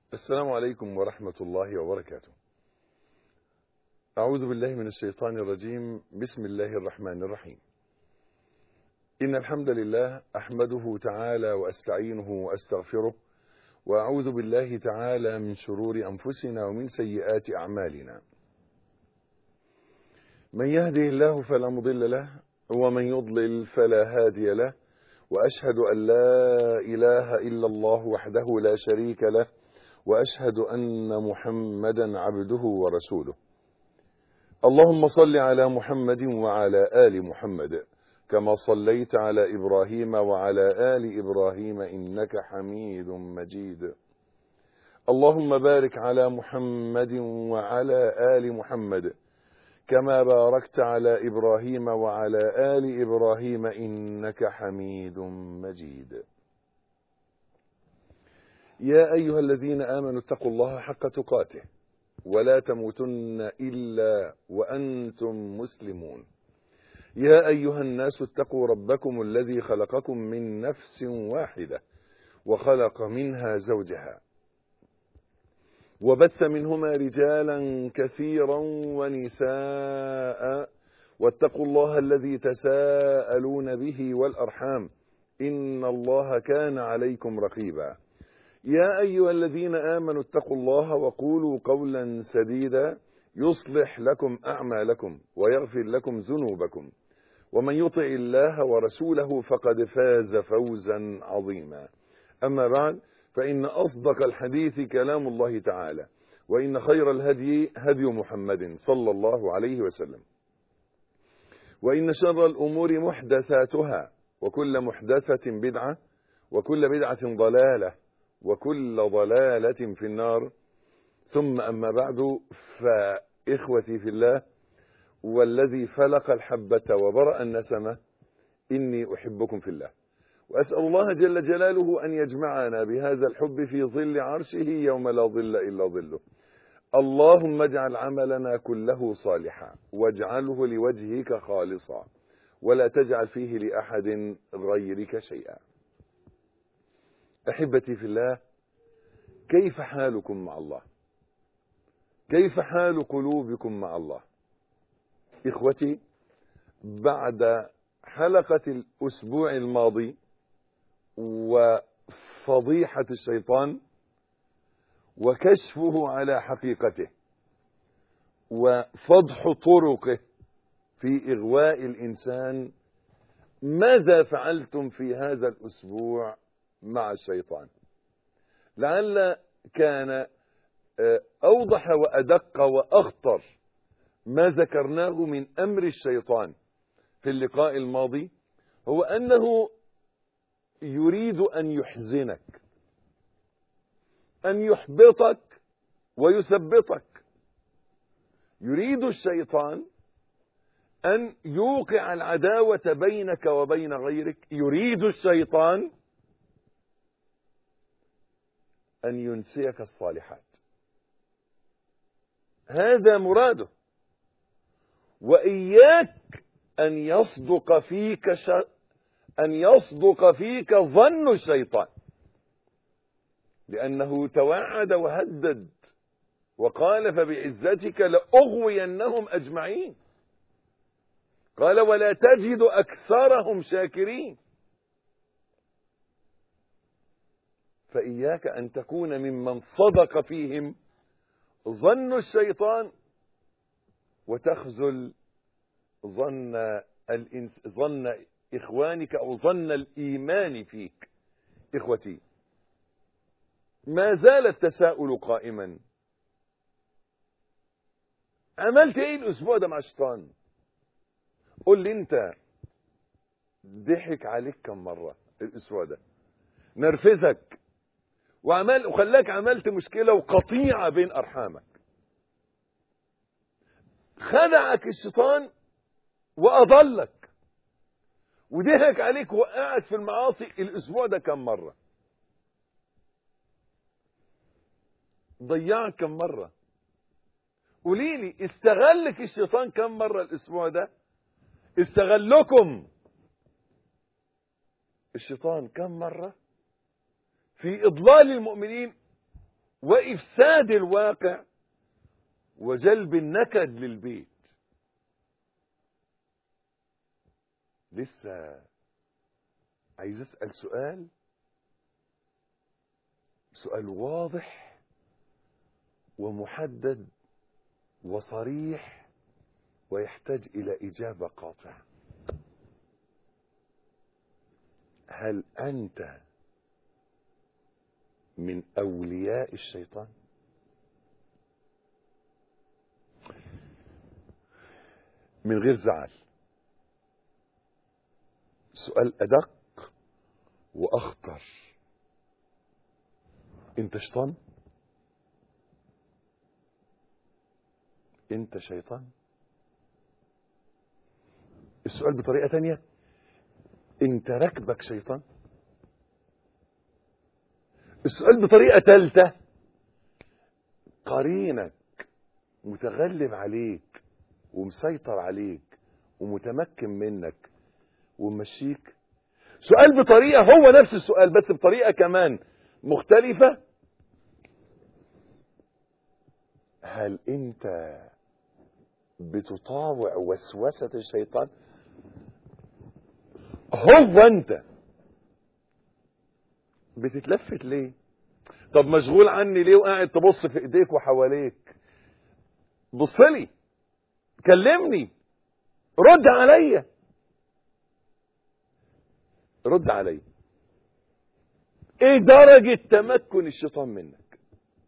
السلام عليكم ورحمة الله وبركاته. أعوذ بالله من الشيطان الرجيم، بسم الله الرحمن الرحيم. إن الحمد لله أحمده تعالى وأستعينه وأستغفره، وأعوذ بالله تعالى من شرور أنفسنا ومن سيئات أعمالنا. من يهده الله فلا مضل له، ومن يضلل فلا هادي له، وأشهد أن لا إله إلا الله وحده لا شريك له. واشهد ان محمدا عبده ورسوله اللهم صل على محمد وعلى ال محمد كما صليت على ابراهيم وعلى ال ابراهيم انك حميد مجيد اللهم بارك على محمد وعلى ال محمد كما باركت على ابراهيم وعلى ال ابراهيم انك حميد مجيد يا أيها الذين آمنوا اتقوا الله حق تقاته ولا تموتن إلا وأنتم مسلمون يا أيها الناس اتقوا ربكم الذي خلقكم من نفس واحدة وخلق منها زوجها وبث منهما رجالا كثيرا ونساء واتقوا الله الذي تساءلون به والأرحام إن الله كان عليكم رقيبا يا أيها الذين آمنوا اتقوا الله وقولوا قولا سديدا يصلح لكم أعمالكم ويغفر لكم ذنوبكم ومن يطع الله ورسوله فقد فاز فوزا عظيما أما بعد فإن أصدق الحديث كلام الله تعالى وإن خير الهدي هدي محمد صلى الله عليه وسلم وإن شر الأمور محدثاتها وكل محدثة بدعة وكل بدعة ضلالة وكل ضلالة في النار ثم أما بعد فإخوتي في الله والذي فلق الحبة وبرأ النسمة إني أحبكم في الله وأسأل الله جل جلاله أن يجمعنا بهذا الحب في ظل عرشه يوم لا ظل إلا ظله اللهم اجعل عملنا كله صالحا واجعله لوجهك خالصا ولا تجعل فيه لأحد غيرك شيئا احبتي في الله كيف حالكم مع الله كيف حال قلوبكم مع الله اخوتي بعد حلقه الاسبوع الماضي وفضيحه الشيطان وكشفه على حقيقته وفضح طرقه في اغواء الانسان ماذا فعلتم في هذا الاسبوع مع الشيطان لعل كان اوضح وادق واخطر ما ذكرناه من امر الشيطان في اللقاء الماضي هو انه يريد ان يحزنك ان يحبطك ويثبطك يريد الشيطان ان يوقع العداوه بينك وبين غيرك يريد الشيطان أن ينسيك الصالحات هذا مراده وإياك أن يصدق فيك ش... أن يصدق فيك ظن الشيطان لأنه توعد وهدد وقال فبعزتك لأغوينهم أجمعين قال ولا تجد أكثرهم شاكرين فإياك أن تكون ممن صدق فيهم ظن الشيطان وتخذل ظن الإنس ظن إخوانك أو ظن الإيمان فيك إخوتي ما زال التساؤل قائما عملت ايه الاسبوع ده مع الشيطان قول لي انت ضحك عليك كم مره الاسبوع ده نرفزك وعمل وخلاك عملت مشكله وقطيعه بين ارحامك خدعك الشيطان واضلك وضحك عليك وقعك في المعاصي الاسبوع ده كم مره ضيعك كم مره قولي لي استغلك الشيطان كم مره الاسبوع ده استغلكم الشيطان كم مره في اضلال المؤمنين وإفساد الواقع وجلب النكد للبيت لسه عايز أسأل سؤال سؤال واضح ومحدد وصريح ويحتاج إلى إجابة قاطعة هل أنت من أولياء الشيطان من غير زعل سؤال أدق وأخطر أنت شيطان أنت شيطان السؤال بطريقة تانية أنت ركبك شيطان السؤال بطريقة ثالثة قرينك متغلب عليك ومسيطر عليك ومتمكن منك وممشيك سؤال بطريقة هو نفس السؤال بس بطريقة كمان مختلفة هل انت بتطاوع وسوسة الشيطان هو انت بتتلفت ليه طب مشغول عني ليه وقاعد تبص في ايديك وحواليك بص لي كلمني رد عليا رد عليا ايه درجة تمكن الشيطان منك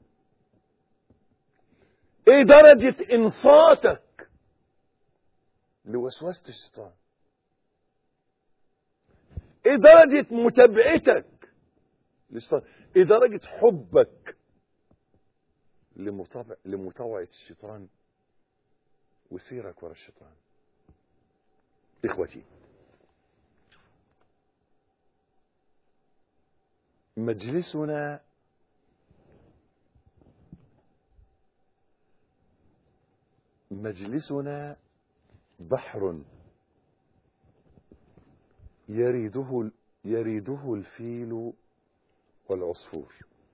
ايه درجة انصاتك لوسوسة الشيطان ايه درجة متابعتك للشيطان ايه درجة حبك لمطابع لمطاوعة الشيطان وسيرك ورا الشيطان اخوتي مجلسنا مجلسنا بحر يريده يريده الفيل والعصفور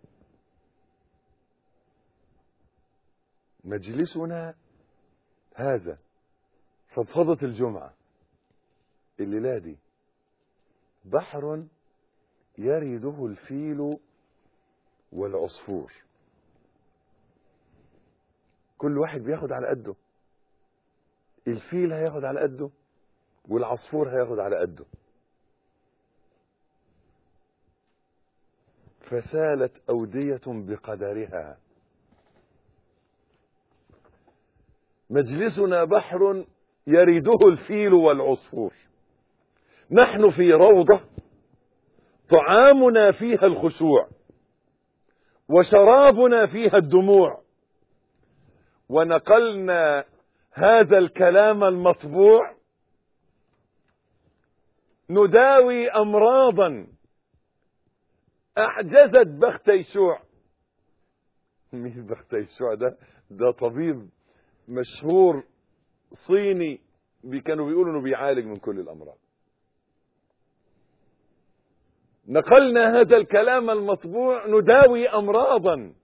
مجلسنا هذا فضفضة الجمعة الليلة دي بحر يرده الفيل والعصفور كل واحد بياخد على قده الفيل هياخد على قده والعصفور هياخد على قده فسالت أودية بقدرها مجلسنا بحر يريده الفيل والعصفور نحن في روضة طعامنا فيها الخشوع وشرابنا فيها الدموع ونقلنا هذا الكلام المطبوع نداوي أمراضا أعجزت بختيشوع مين بختيشوع ده ده طبيب مشهور صيني بي كانوا بيقولوا انه بيعالج من كل الامراض نقلنا هذا الكلام المطبوع نداوي امراضا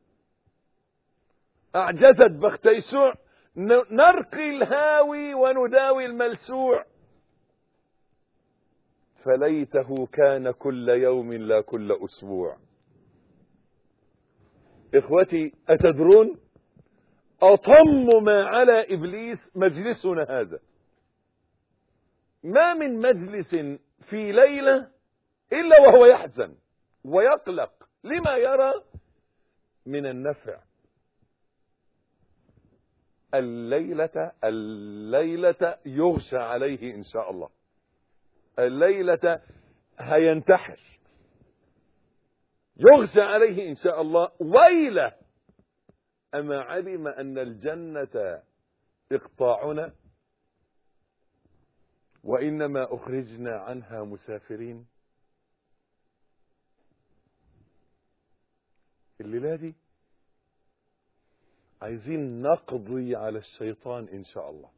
اعجزت بختيسوع نرقي الهاوي ونداوي الملسوع فليته كان كل يوم لا كل اسبوع اخوتي اتدرون أطم ما على إبليس مجلسنا هذا ما من مجلس في ليلة إلا وهو يحزن ويقلق لما يرى من النفع الليلة الليلة يغشى عليه إن شاء الله الليلة هينتحر يغشى عليه إن شاء الله ويله أما علم أن الجنة إقطاعنا وإنما أخرجنا عنها مسافرين الليلة دي عايزين نقضي على الشيطان إن شاء الله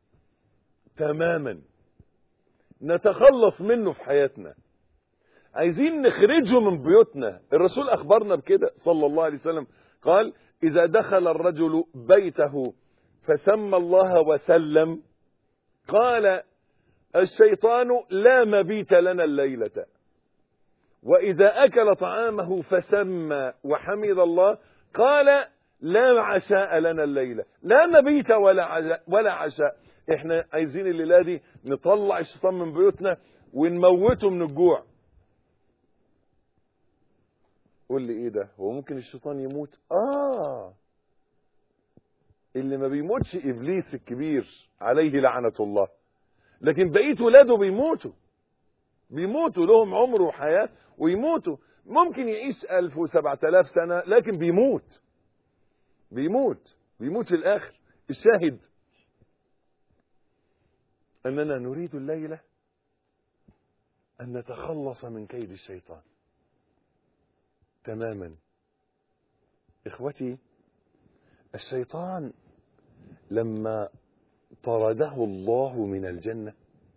تماما نتخلص منه في حياتنا عايزين نخرجه من بيوتنا الرسول أخبرنا بكده صلى الله عليه وسلم قال إذا دخل الرجل بيته فسمى الله وسلم قال الشيطان لا مبيت لنا الليلة وإذا أكل طعامه فسمى وحمد الله قال لا عشاء لنا الليلة لا مبيت ولا ولا عشاء احنا عايزين الليلة دي نطلع الشيطان من بيوتنا ونموته من الجوع قول لي ايه ده هو ممكن الشيطان يموت اه اللي ما بيموتش ابليس الكبير عليه لعنة الله لكن بقية ولاده بيموتوا بيموتوا لهم عمر وحياة ويموتوا ممكن يعيش ألف وسبعة آلاف سنة لكن بيموت بيموت بيموت في الآخر الشاهد أننا نريد الليلة أن نتخلص من كيد الشيطان تماما إخوتي الشيطان لما طرده الله من الجنة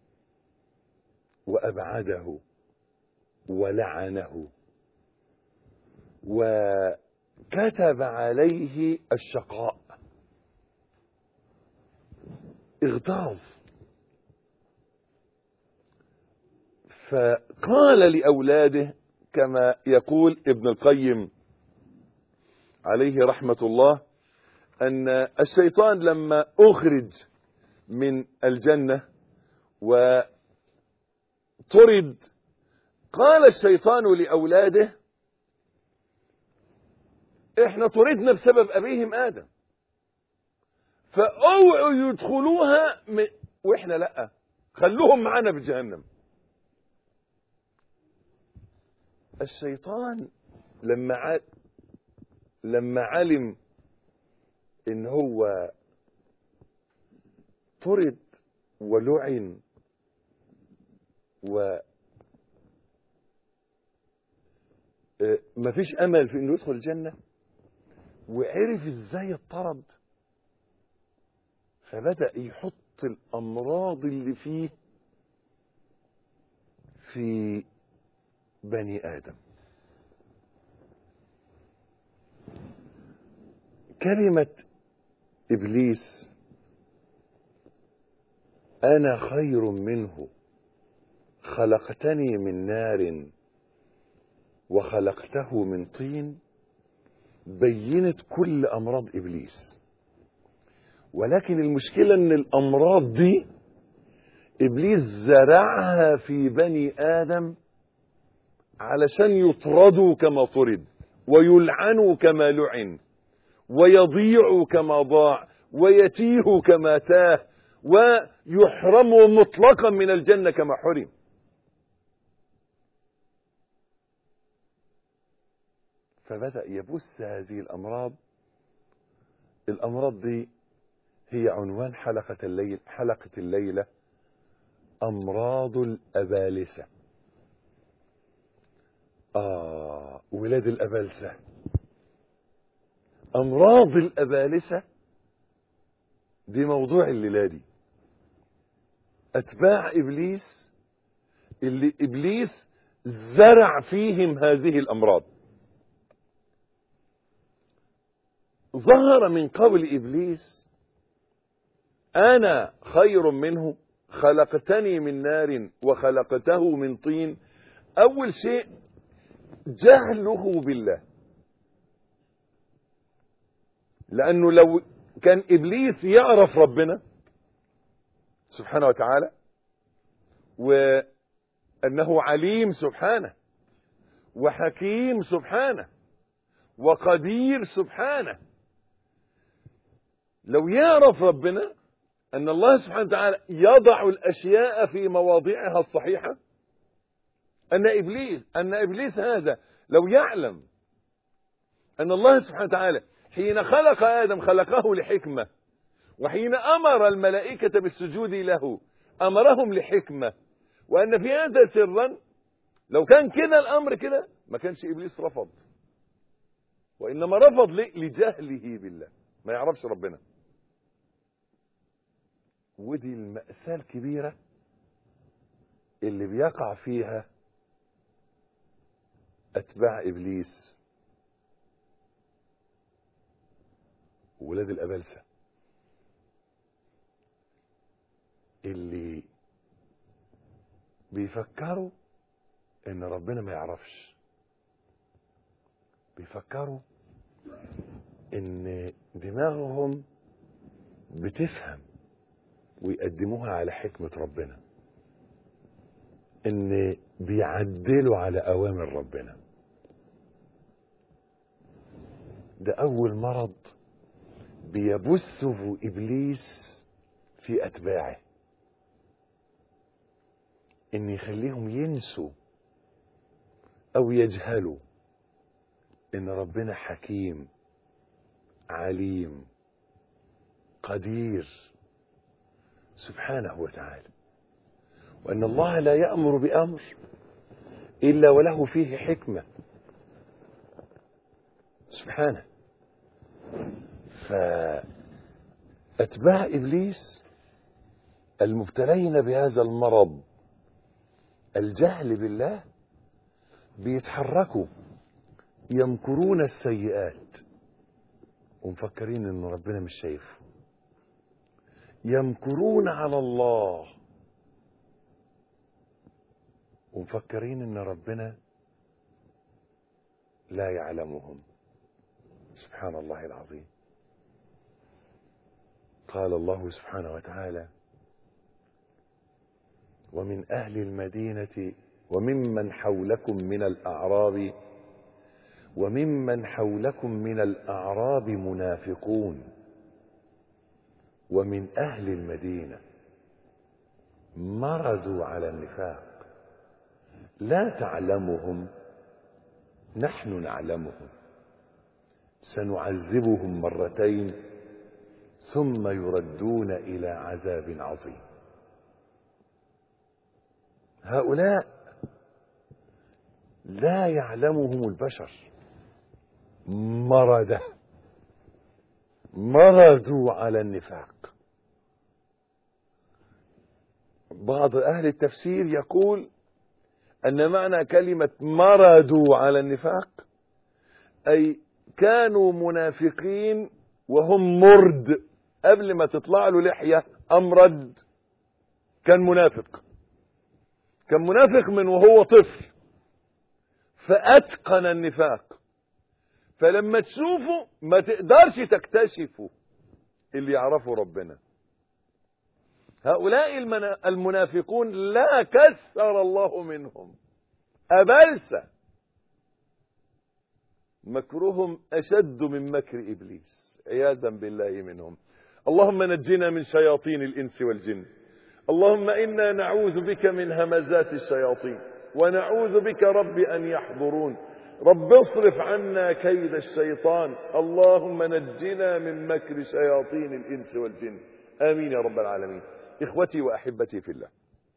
وأبعده ولعنه وكتب عليه الشقاء اغتاظ فقال لأولاده كما يقول ابن القيم عليه رحمة الله أن الشيطان لما أخرج من الجنة وطرد قال الشيطان لأولاده احنا طردنا بسبب أبيهم آدم فأوعوا يدخلوها م... واحنا لا خلوهم معانا في جهنم الشيطان لما ع... لما علم ان هو طرد ولعن و مفيش امل في انه يدخل الجنه وعرف ازاي اتطرد فبدا يحط الامراض اللي فيه في بني ادم كلمه ابليس انا خير منه خلقتني من نار وخلقته من طين بينت كل امراض ابليس ولكن المشكله ان الامراض دي ابليس زرعها في بني ادم علشان يطردوا كما طرد ويلعنوا كما لعن ويضيعوا كما ضاع ويتيهوا كما تاه ويحرموا مطلقا من الجنه كما حرم فبدأ يبث هذه الأمراض الأمراض دي هي عنوان حلقة الليل حلقة الليلة أمراض الأبالسة آه ولاد الأبالسة أمراض الأبالسة دي موضوع الليلة دي أتباع إبليس اللي إبليس زرع فيهم هذه الأمراض ظهر من قول ابليس انا خير منه خلقتني من نار وخلقته من طين اول شيء جهله بالله لانه لو كان ابليس يعرف ربنا سبحانه وتعالى وانه عليم سبحانه وحكيم سبحانه وقدير سبحانه لو يعرف ربنا أن الله سبحانه وتعالى يضع الأشياء في مواضعها الصحيحة أن إبليس أن إبليس هذا لو يعلم أن الله سبحانه وتعالى حين خلق آدم خلقه لحكمة وحين أمر الملائكة بالسجود له أمرهم لحكمة وأن في هذا سرا لو كان كده الأمر كده ما كانش إبليس رفض وإنما رفض لجهله بالله ما يعرفش ربنا ودي المأساة الكبيرة اللي بيقع فيها أتباع إبليس ولاد الأبلسة اللي بيفكروا ان ربنا ما يعرفش بيفكروا ان دماغهم بتفهم ويقدموها على حكمة ربنا ان بيعدلوا على اوامر ربنا ده اول مرض بيبثه ابليس في اتباعه ان يخليهم ينسوا او يجهلوا ان ربنا حكيم عليم قدير سبحانه وتعالى وان الله لا يامر بامر الا وله فيه حكمه سبحانه فاتباع ابليس المبتلين بهذا المرض الجهل بالله بيتحركوا يمكرون السيئات ومفكرين ان ربنا مش شايفه يمكرون على الله ومفكرين ان ربنا لا يعلمهم سبحان الله العظيم قال الله سبحانه وتعالى ومن أهل المدينة وممن حولكم من الأعراب وممن حولكم من الأعراب منافقون ومن أهل المدينة مردوا على النفاق لا تعلمهم نحن نعلمهم سنعذبهم مرتين ثم يردون إلى عذاب عظيم هؤلاء لا يعلمهم البشر مرده مردوا على النفاق بعض أهل التفسير يقول أن معنى كلمة مردوا على النفاق أي كانوا منافقين وهم مرد قبل ما تطلع له لحية أمرد كان منافق كان منافق من وهو طفل فأتقن النفاق فلما تشوفه ما تقدرش تكتشفه اللي يعرفه ربنا هؤلاء المنافقون لا كثر الله منهم أبلسة مكرهم أشد من مكر إبليس عياذا بالله منهم اللهم نجنا من شياطين الإنس والجن اللهم إنا نعوذ بك من همزات الشياطين ونعوذ بك رب أن يحضرون رب اصرف عنا كيد الشيطان اللهم نجنا من مكر شياطين الإنس والجن آمين يا رب العالمين إخوتي وأحبتي في الله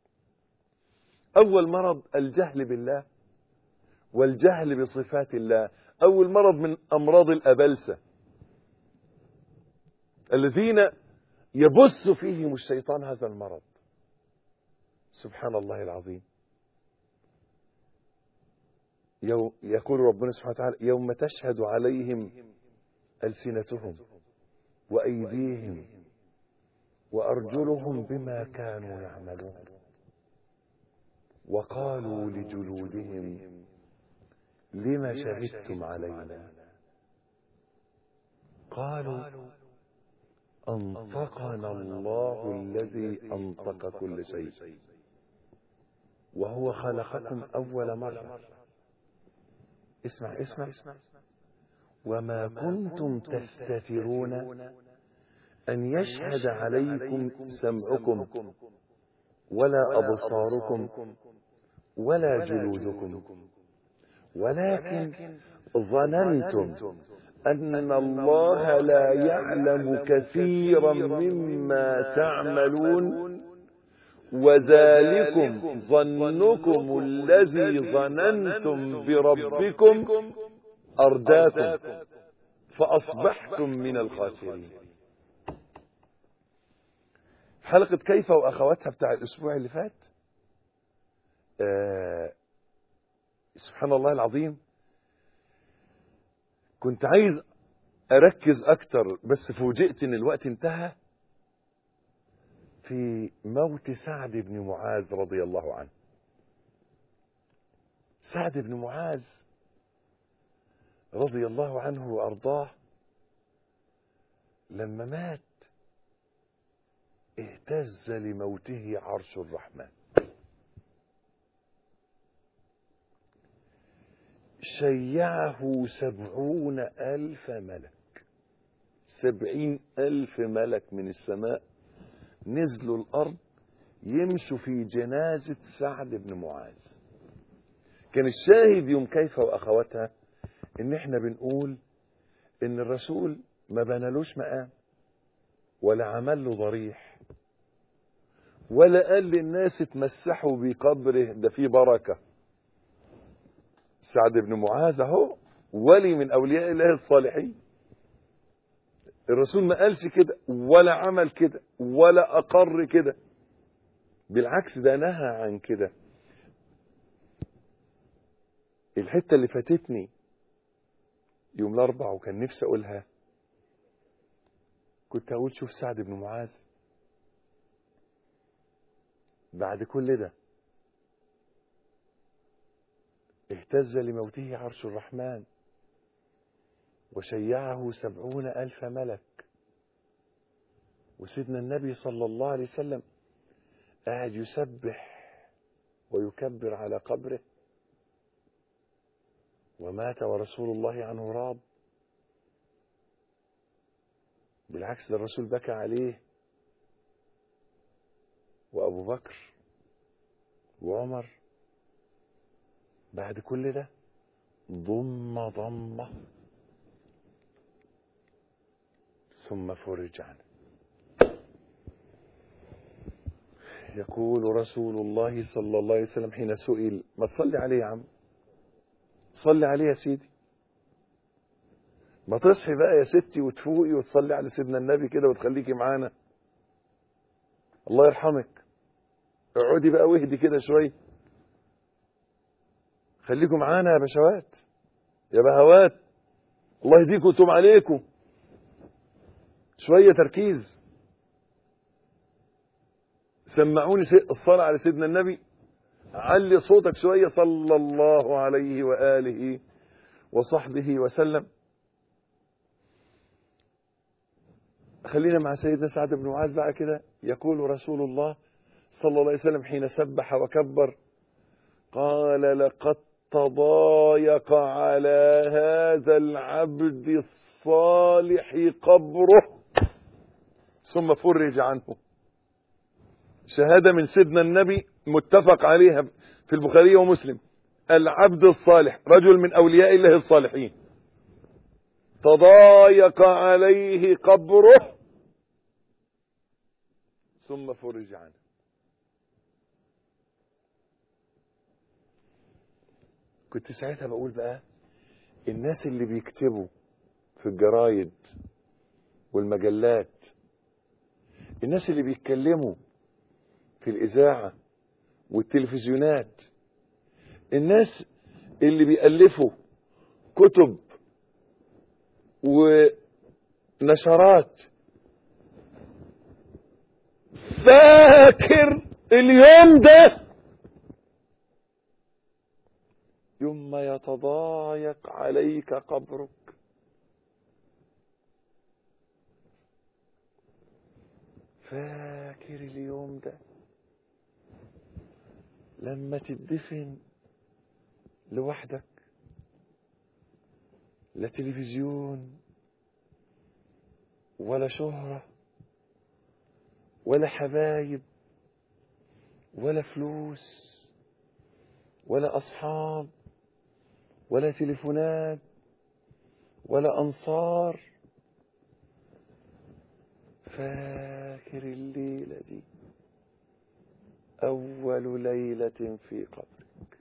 أول مرض الجهل بالله والجهل بصفات الله أول مرض من أمراض الأبلسة الذين يبث فيهم الشيطان هذا المرض سبحان الله العظيم يوم يقول ربنا سبحانه وتعالى يوم تشهد عليهم ألسنتهم وأيديهم وأرجلهم بما كانوا يعملون وقالوا لجلودهم لم شهدتم علينا قالوا أنطقنا الله الذي أنطق كل شيء وهو خلقكم أول مرة اسمع اسمع وما كنتم تستترون أن يشهد عليكم سمعكم ولا أبصاركم ولا جلودكم ولكن ظننتم أن الله لا يعلم كثيرا مما تعملون وذلكم ظنكم الذي ظننتم بربكم أرداكم فأصبحتم من الخاسرين في حلقة كيف وأخواتها بتاع الأسبوع اللي فات آه سبحان الله العظيم كنت عايز اركز اكتر بس فوجئت ان الوقت انتهى في موت سعد بن معاذ رضي الله عنه سعد بن معاذ رضي الله عنه وارضاه لما مات اهتز لموته عرش الرحمن شيعه سبعون ألف ملك سبعين ألف ملك من السماء نزلوا الأرض يمشوا في جنازة سعد بن معاذ كان الشاهد يوم كيف وأخواتها إن إحنا بنقول إن الرسول ما بنالوش مقام ولا عمل له ضريح ولا قال للناس اتمسحوا بقبره ده فيه بركة سعد بن معاذ اهو ولي من أولياء الله الصالحين الرسول ما قالش كده ولا عمل كده ولا أقر كده بالعكس ده نهى عن كده الحتة اللي فاتتني يوم الأربع وكان نفسي أقولها كنت أقول شوف سعد بن معاذ بعد كل ده اهتز لموته عرش الرحمن وشيعه سبعون ألف ملك وسيدنا النبي صلى الله عليه وسلم قاعد يسبح ويكبر على قبره ومات ورسول الله عنه راض بالعكس ده الرسول بكى عليه وأبو بكر وعمر بعد كل ده ضم ضمه ثم فرج عنه يقول رسول الله صلى الله عليه وسلم حين سئل ما تصلي عليه يا عم صلي عليه يا سيدي ما تصحي بقى يا ستي وتفوقي وتصلي على سيدنا النبي كده وتخليكي معانا الله يرحمك اقعدي بقى واهدي كده شويه خليكم معانا يا بشوات يا بهوات الله يهديكم ويتوب عليكم شويه تركيز سمعوني الصلاة على سيدنا النبي علي صوتك شوية صلى الله عليه وآله وصحبه وسلم خلينا مع سيدنا سعد بن معاذ بقى كده يقول رسول الله صلى الله عليه وسلم حين سبح وكبر قال لقد تضايق على هذا العبد الصالح قبره ثم فرج عنه شهادة من سيدنا النبي متفق عليها في البخاري ومسلم العبد الصالح رجل من أولياء الله الصالحين تضايق عليه قبره ثم فرج عنه كنت ساعتها بقول بقى الناس اللي بيكتبوا في الجرايد والمجلات الناس اللي بيتكلموا في الإذاعة والتلفزيونات الناس اللي بيألفوا كتب ونشرات فاكر اليوم ده يوم يتضايق عليك قبرك فاكر اليوم ده لما تدفن لوحدك لا تلفزيون ولا شهرة ولا حبايب ولا فلوس ولا أصحاب ولا تليفونات ولا أنصار فاكر الليلة دي أول ليلة في قبرك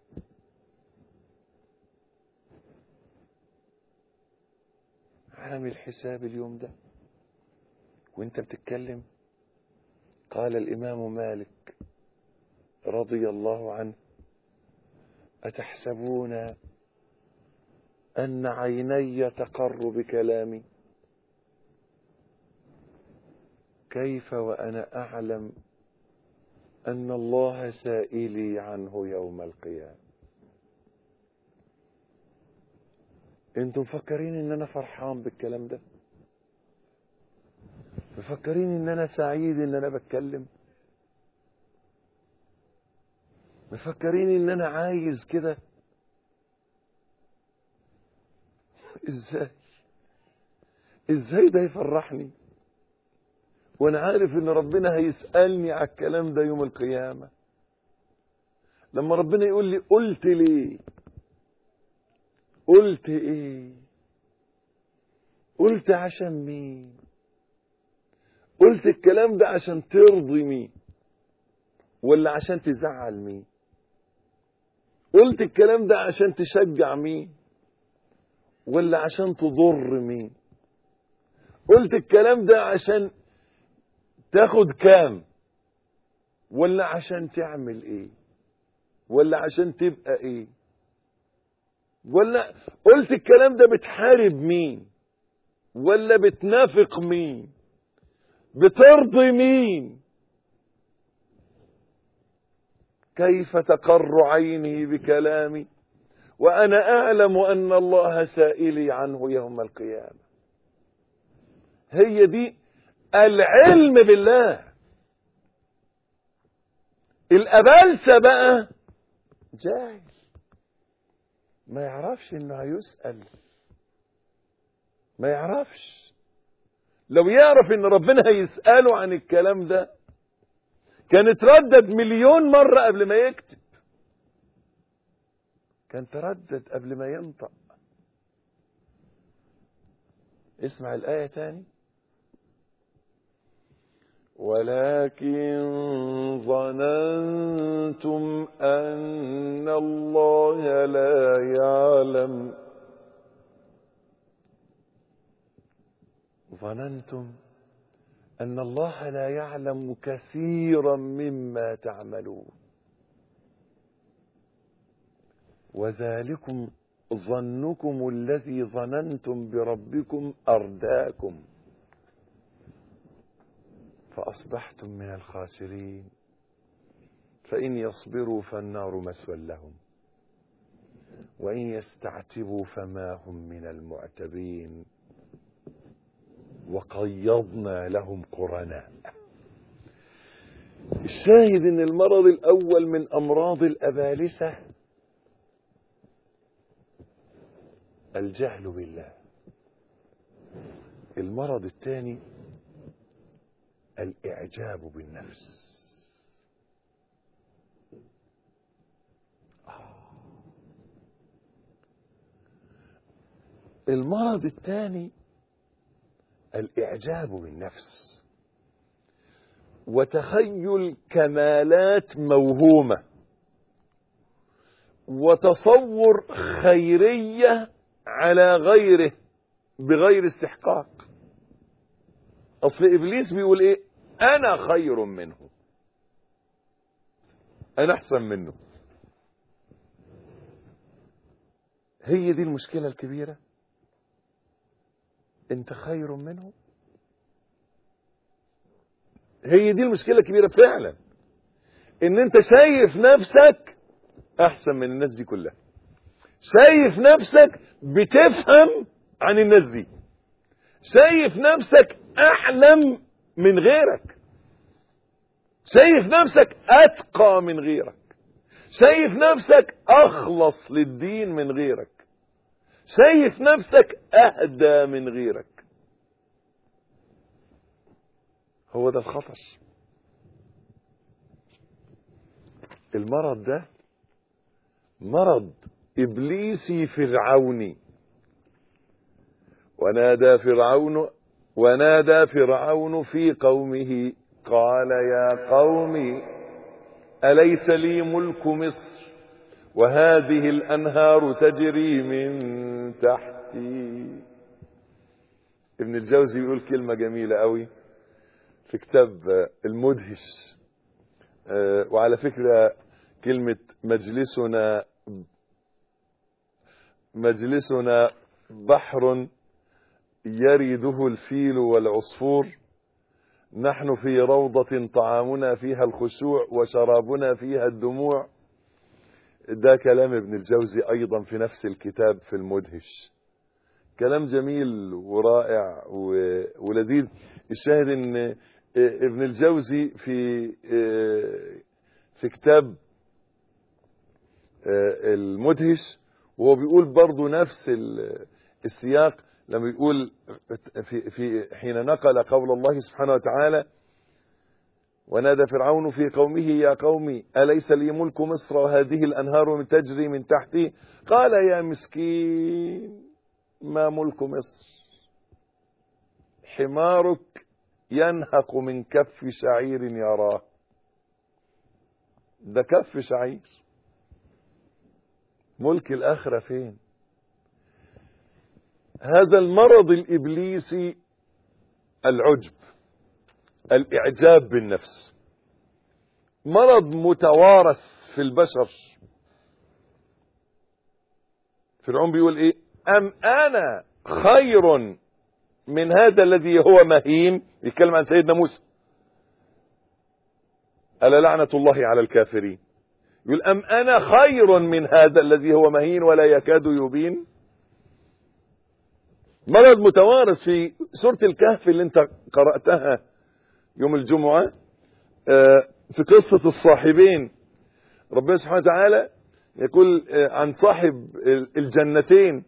عامل حساب اليوم ده وانت بتتكلم قال الإمام مالك رضي الله عنه أتحسبون أن عيني تقر بكلامي كيف وأنا أعلم أن الله سائلي عنه يوم القيامة انتم مفكرين ان انا فرحان بالكلام ده مفكرين ان انا سعيد ان انا بتكلم مفكرين ان انا عايز كده ازاي ازاي ده يفرحني وانا عارف ان ربنا هيسألني على الكلام ده يوم القيامة لما ربنا يقول لي قلت ليه قلت ايه قلت عشان مين قلت الكلام ده عشان ترضي مين ولا عشان تزعل مين قلت الكلام ده عشان تشجع مين ولا عشان تضر مين قلت الكلام ده عشان تاخد كام ولا عشان تعمل ايه ولا عشان تبقى ايه ولا قلت الكلام ده بتحارب مين ولا بتنافق مين بترضي مين كيف تقر عيني بكلامي وانا اعلم ان الله سائلي عنه يوم القيامه هي دي العلم بالله الابلسه بقى جاهل ما يعرفش انه هيسال ما يعرفش لو يعرف ان ربنا هيساله عن الكلام ده كان اتردد مليون مره قبل ما يكتب كان تردد قبل ما ينطق اسمع الايه تاني ولكن ظننتم ان الله لا يعلم ظننتم ان الله لا يعلم كثيرا مما تعملون وذلكم ظنكم الذي ظننتم بربكم ارداكم فأصبحتم من الخاسرين فإن يصبروا فالنار مسوى لهم وإن يستعتبوا فما هم من المعتبين وقيضنا لهم قرناء الشاهد ان المرض الاول من امراض الابالسه الجهل بالله المرض الثاني الإعجاب بالنفس المرض الثاني الإعجاب بالنفس وتخيل كمالات موهومة وتصور خيرية على غيره بغير استحقاق اصل ابليس بيقول ايه انا خير منه انا احسن منه هي دي المشكله الكبيره انت خير منه هي دي المشكله الكبيره فعلا ان انت شايف نفسك احسن من الناس دي كلها شايف نفسك بتفهم عن الناس دي شايف نفسك اعلم من غيرك شايف نفسك اتقى من غيرك شايف نفسك اخلص للدين من غيرك شايف نفسك اهدى من غيرك هو ده الخطر المرض ده مرض ابليسي فرعوني ونادى فرعون ونادى فرعون في قومه قال يا قوم أليس لي ملك مصر وهذه الأنهار تجري من تحتي ابن الجوزي يقول كلمة جميلة قوي في كتاب المدهش وعلى فكرة كلمة مجلسنا مجلسنا بحر يرده الفيل والعصفور نحن في روضة طعامنا فيها الخشوع وشرابنا فيها الدموع ده كلام ابن الجوزي أيضا في نفس الكتاب في المدهش كلام جميل ورائع ولذيذ الشاهد ان ابن الجوزي في في كتاب المدهش وهو بيقول برضو نفس السياق لما يقول في, في حين نقل قول الله سبحانه وتعالى ونادى فرعون في قومه يا قوم أليس لي ملك مصر وهذه الأنهار من تجري من تحتي قال يا مسكين ما ملك مصر حمارك ينهق من كف شعير يراه ده كف شعير ملك الآخرة فين هذا المرض الإبليسي العجب الإعجاب بالنفس مرض متوارث في البشر فرعون بيقول ايه أم أنا خير من هذا الذي هو مهين يتكلم عن سيدنا موسى ألا لعنة الله على الكافرين يقول أم أنا خير من هذا الذي هو مهين ولا يكاد يبين مرض متوارث في سورة الكهف اللي انت قرأتها يوم الجمعة في قصة الصاحبين ربنا سبحانه وتعالى يقول عن صاحب الجنتين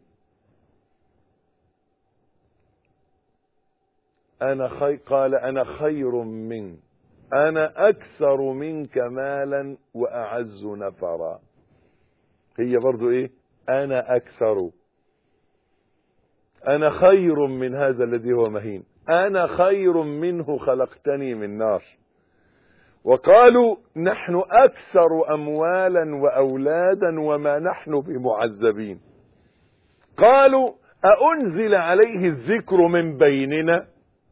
أنا خي... قال أنا خير منك أنا أكثر منك مالا وأعز نفرا هي برضو إيه أنا أكثر أنا خير من هذا الذي هو مهين أنا خير منه خلقتني من نار وقالوا نحن أكثر أموالا وأولادا وما نحن بمعذبين قالوا أأنزل عليه الذكر من بيننا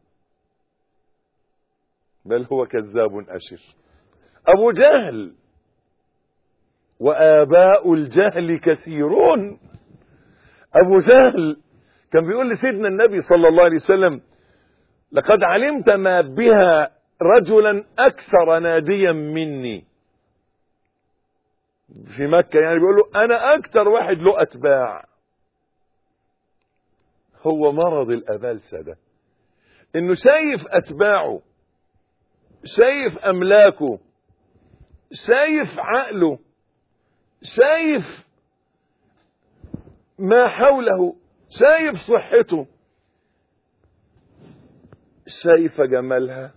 بل هو كذاب أشر أبو جهل وآباء الجهل كثيرون أبو جهل كان بيقول لسيدنا النبي صلى الله عليه وسلم لقد علمت ما بها رجلا أكثر ناديا مني في مكة يعني بيقول له أنا أكثر واحد له أتباع هو مرض الأبالسة ده إنه شايف أتباعه شايف أملاكه شايف عقله شايف ما حوله شايف صحته شايف جمالها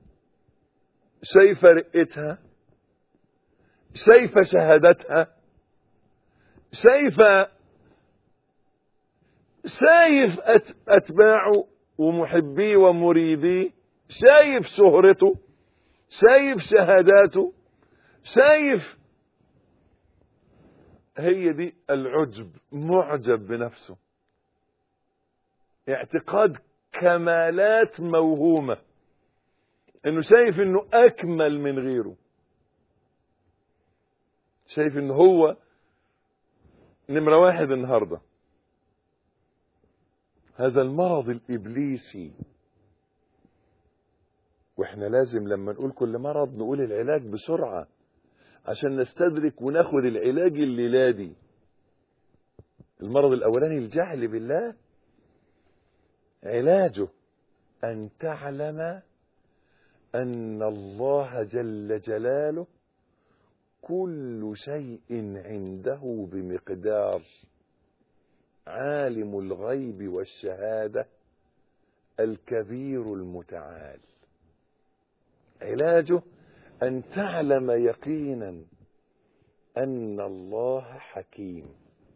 شايف رقتها شايف شهادتها شايف شايف أتباعه ومحبيه ومريديه شايف شهرته شايف شهاداته شايف هي دي العجب معجب بنفسه اعتقاد كمالات موهومة انه شايف انه اكمل من غيره شايف انه هو نمرة واحد النهاردة هذا المرض الابليسي واحنا لازم لما نقول كل مرض نقول العلاج بسرعة عشان نستدرك وناخد العلاج الليلادي المرض الاولاني الجهل بالله علاجه ان تعلم ان الله جل جلاله كل شيء عنده بمقدار عالم الغيب والشهاده الكبير المتعال علاجه أن تعلم يقينا أن الله حكيم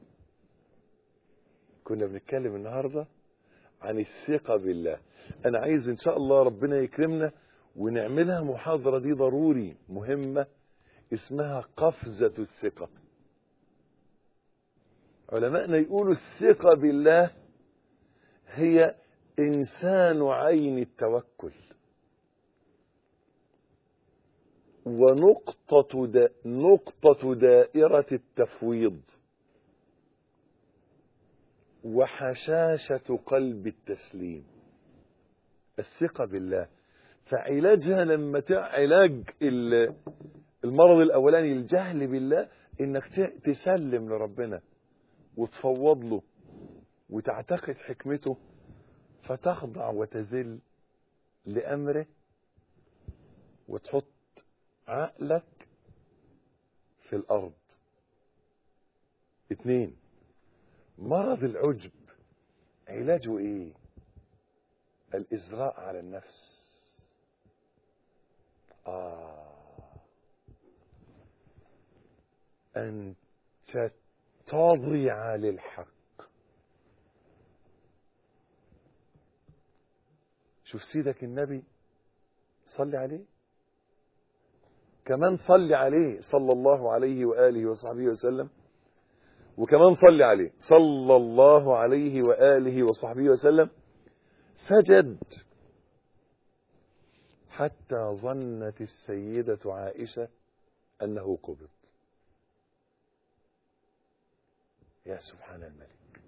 كنا بنتكلم النهاردة عن الثقة بالله أنا عايز إن شاء الله ربنا يكرمنا ونعملها محاضرة دي ضروري مهمة اسمها قفزة الثقة علماءنا يقولوا الثقة بالله هي إنسان عين التوكل ونقطة دا نقطة دائرة التفويض وحشاشة قلب التسليم الثقة بالله فعلاجها لما ت- علاج ال- المرض الاولاني الجهل بالله انك ت- تسلم لربنا وتفوض له وتعتقد حكمته فتخضع وتذل لامره وتحط عقلك في الارض اتنين مرض العجب علاجه ايه الازراء على النفس آه أن تتضع للحق شوف سيدك النبي صلي عليه كمان صلي عليه صلى الله عليه وآله وصحبه وسلم وكمان صلي عليه صلى الله عليه وآله وصحبه وسلم سجد حتى ظنت السيدة عائشة أنه قبض يا سبحان الملك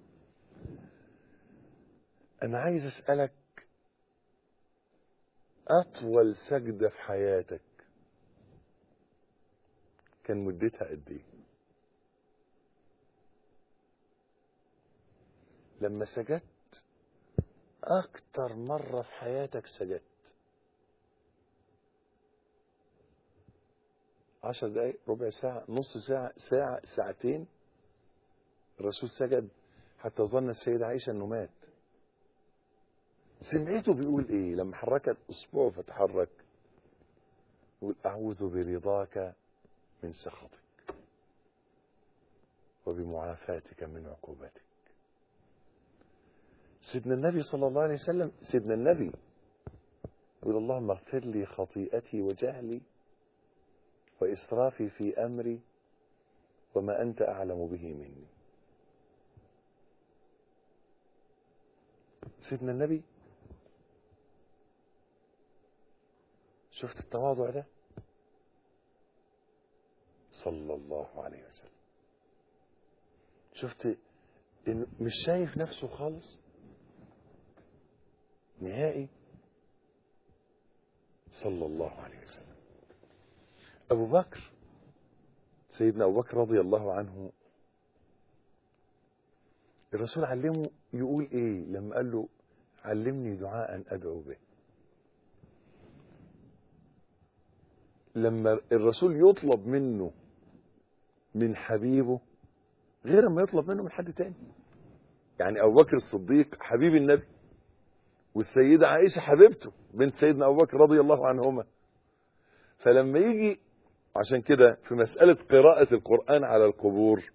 أنا عايز أسألك أطول سجدة في حياتك كان مدتها قد إيه؟ لما سجدت أكتر مرة في حياتك سجدت عشر دقايق ربع ساعة نص ساعة ساعة ساعتين الرسول سجد حتى ظن السيدة عائشة أنه مات سمعته بيقول إيه لما حركت أصبعه فتحرك يقول أعوذ برضاك من سخطك وبمعافاتك من عقوبتك سيدنا النبي صلى الله عليه وسلم سيدنا النبي يقول اللهم اغفر لي خطيئتي وجهلي وإسرافي في أمري وما أنت أعلم به مني سيدنا النبي شفت التواضع ده صلى الله عليه وسلم شفت إنه مش شايف نفسه خالص نهائي صلى الله عليه وسلم أبو بكر سيدنا أبو بكر رضي الله عنه الرسول علمه يقول إيه لما قال له علمني دعاء أدعو به لما الرسول يطلب منه من حبيبه غير ما يطلب منه من حد تاني يعني أبو بكر الصديق حبيب النبي والسيدة عائشة حبيبته بنت سيدنا أبو بكر رضي الله عنهما فلما يجي عشان كده في مسألة قراءة القرآن على القبور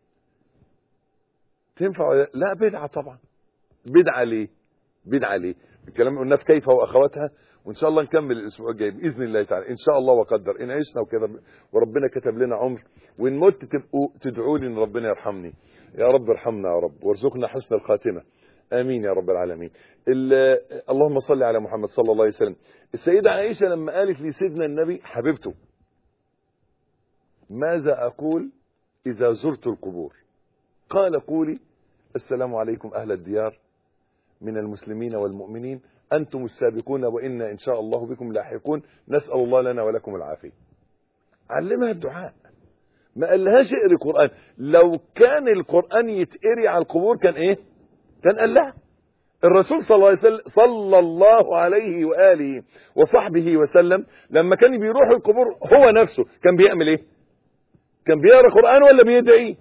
تنفع ولا لا بدعة طبعا بدعة ليه بدعة ليه الكلام قلنا في كيف وأخواتها وإن شاء الله نكمل الأسبوع الجاي بإذن الله تعالى إن شاء الله وقدر إن عشنا وكذا وربنا كتب لنا عمر وإن مت تبقوا تدعوا لي إن ربنا يرحمني يا رب ارحمنا يا رب وارزقنا حسن الخاتمة آمين يا رب العالمين اللهم صل على محمد صلى الله عليه وسلم السيدة عائشة لما قالت لسيدنا النبي حبيبته ماذا أقول إذا زرت القبور قال قولي السلام عليكم أهل الديار من المسلمين والمؤمنين أنتم السابقون وإنا إن شاء الله بكم لاحقون نسأل الله لنا ولكم العافية علمها الدعاء ما قالهاش اقري قرآن لو كان القرآن يتقري على القبور كان ايه كان قال لها الرسول صلى الله عليه وسلم صلى الله عليه وآله وصحبه وسلم لما كان بيروح القبور هو نفسه كان بيعمل ايه كان بيقرا قرآن ولا بيدعي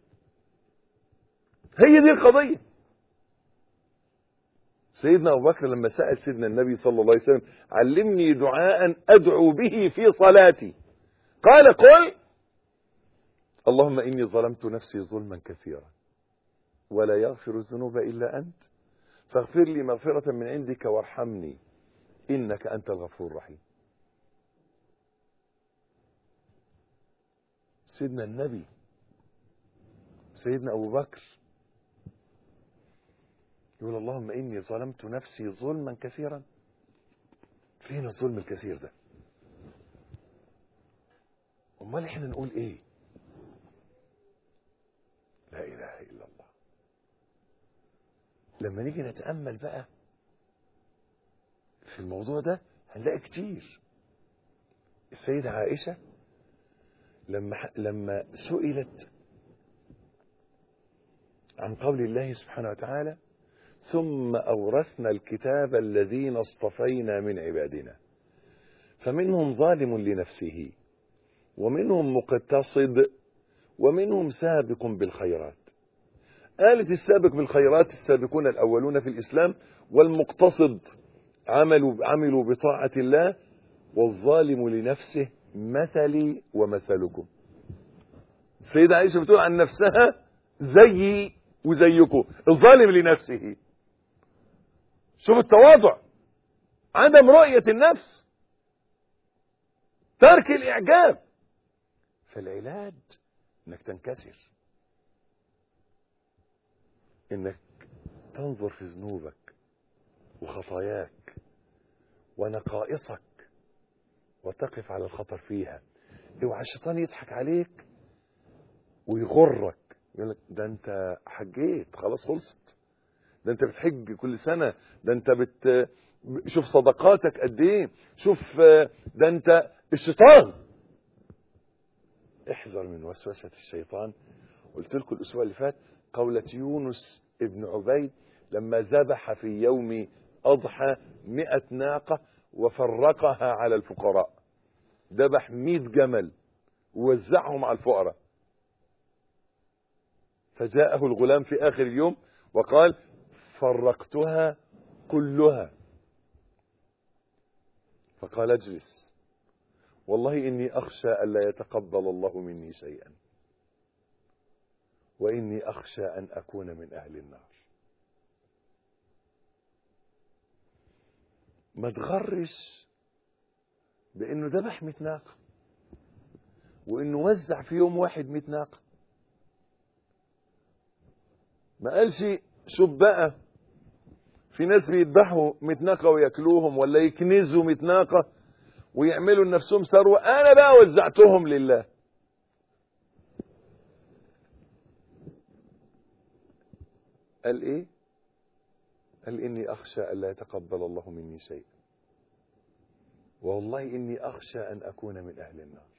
هي دي القضية سيدنا أبو بكر لما سأل سيدنا النبي صلى الله عليه وسلم علمني دعاء أدعو به في صلاتي قال قل اللهم إني ظلمت نفسي ظلما كثيرا ولا يغفر الذنوب إلا أنت فاغفر لي مغفرة من عندك وارحمني إنك أنت الغفور الرحيم سيدنا النبي سيدنا أبو بكر يقول اللهم إني ظلمت نفسي ظلما كثيرا فين الظلم الكثير ده امال احنا نقول ايه لا اله الا الله لما نيجي نتامل بقى في الموضوع ده هنلاقي كتير السيدة عائشة لما لما سئلت عن قول الله سبحانه وتعالى ثم أورثنا الكتاب الذين اصطفينا من عبادنا فمنهم ظالم لنفسه ومنهم مقتصد ومنهم سابق بالخيرات قالت السابق بالخيرات السابقون الأولون في الإسلام والمقتصد عملوا عملوا بطاعة الله والظالم لنفسه مثلي ومثلكم السيدة عائشة بتقول عن نفسها زيي وزيكم الظالم لنفسه شوف التواضع عدم رؤية النفس ترك الإعجاب فالعلاج انك تنكسر انك تنظر في ذنوبك وخطاياك ونقائصك وتقف على الخطر فيها اوعى الشيطان يضحك عليك ويغرك يقول لك ده انت حجيت خلاص خلصت ده انت بتحج كل سنه ده انت بت شوف صدقاتك قد ايه شوف ده انت الشيطان احذر من وسوسه الشيطان قلت لكم الاسبوع اللي فات قولة يونس ابن عبيد لما ذبح في يوم أضحى مئة ناقة وفرقها على الفقراء ذبح مئة جمل ووزعهم على الفقراء فجاءه الغلام في آخر اليوم وقال فرقتها كلها فقال اجلس والله إني أخشى ألا يتقبل الله مني شيئا وإني أخشى أن أكون من أهل النار ما تغرش بأنه ذبح 100 ناقة وإنه وزع في يوم واحد 100 ناقة ما قالش شوف بقى في ناس بيذبحوا 100 ناقة وياكلوهم ولا يكنزوا 100 ناقة ويعملوا لنفسهم ثروة أنا بقى وزعتهم لله قال ايه قال اني اخشى الا يتقبل الله مني شيء والله اني اخشى ان اكون من اهل النار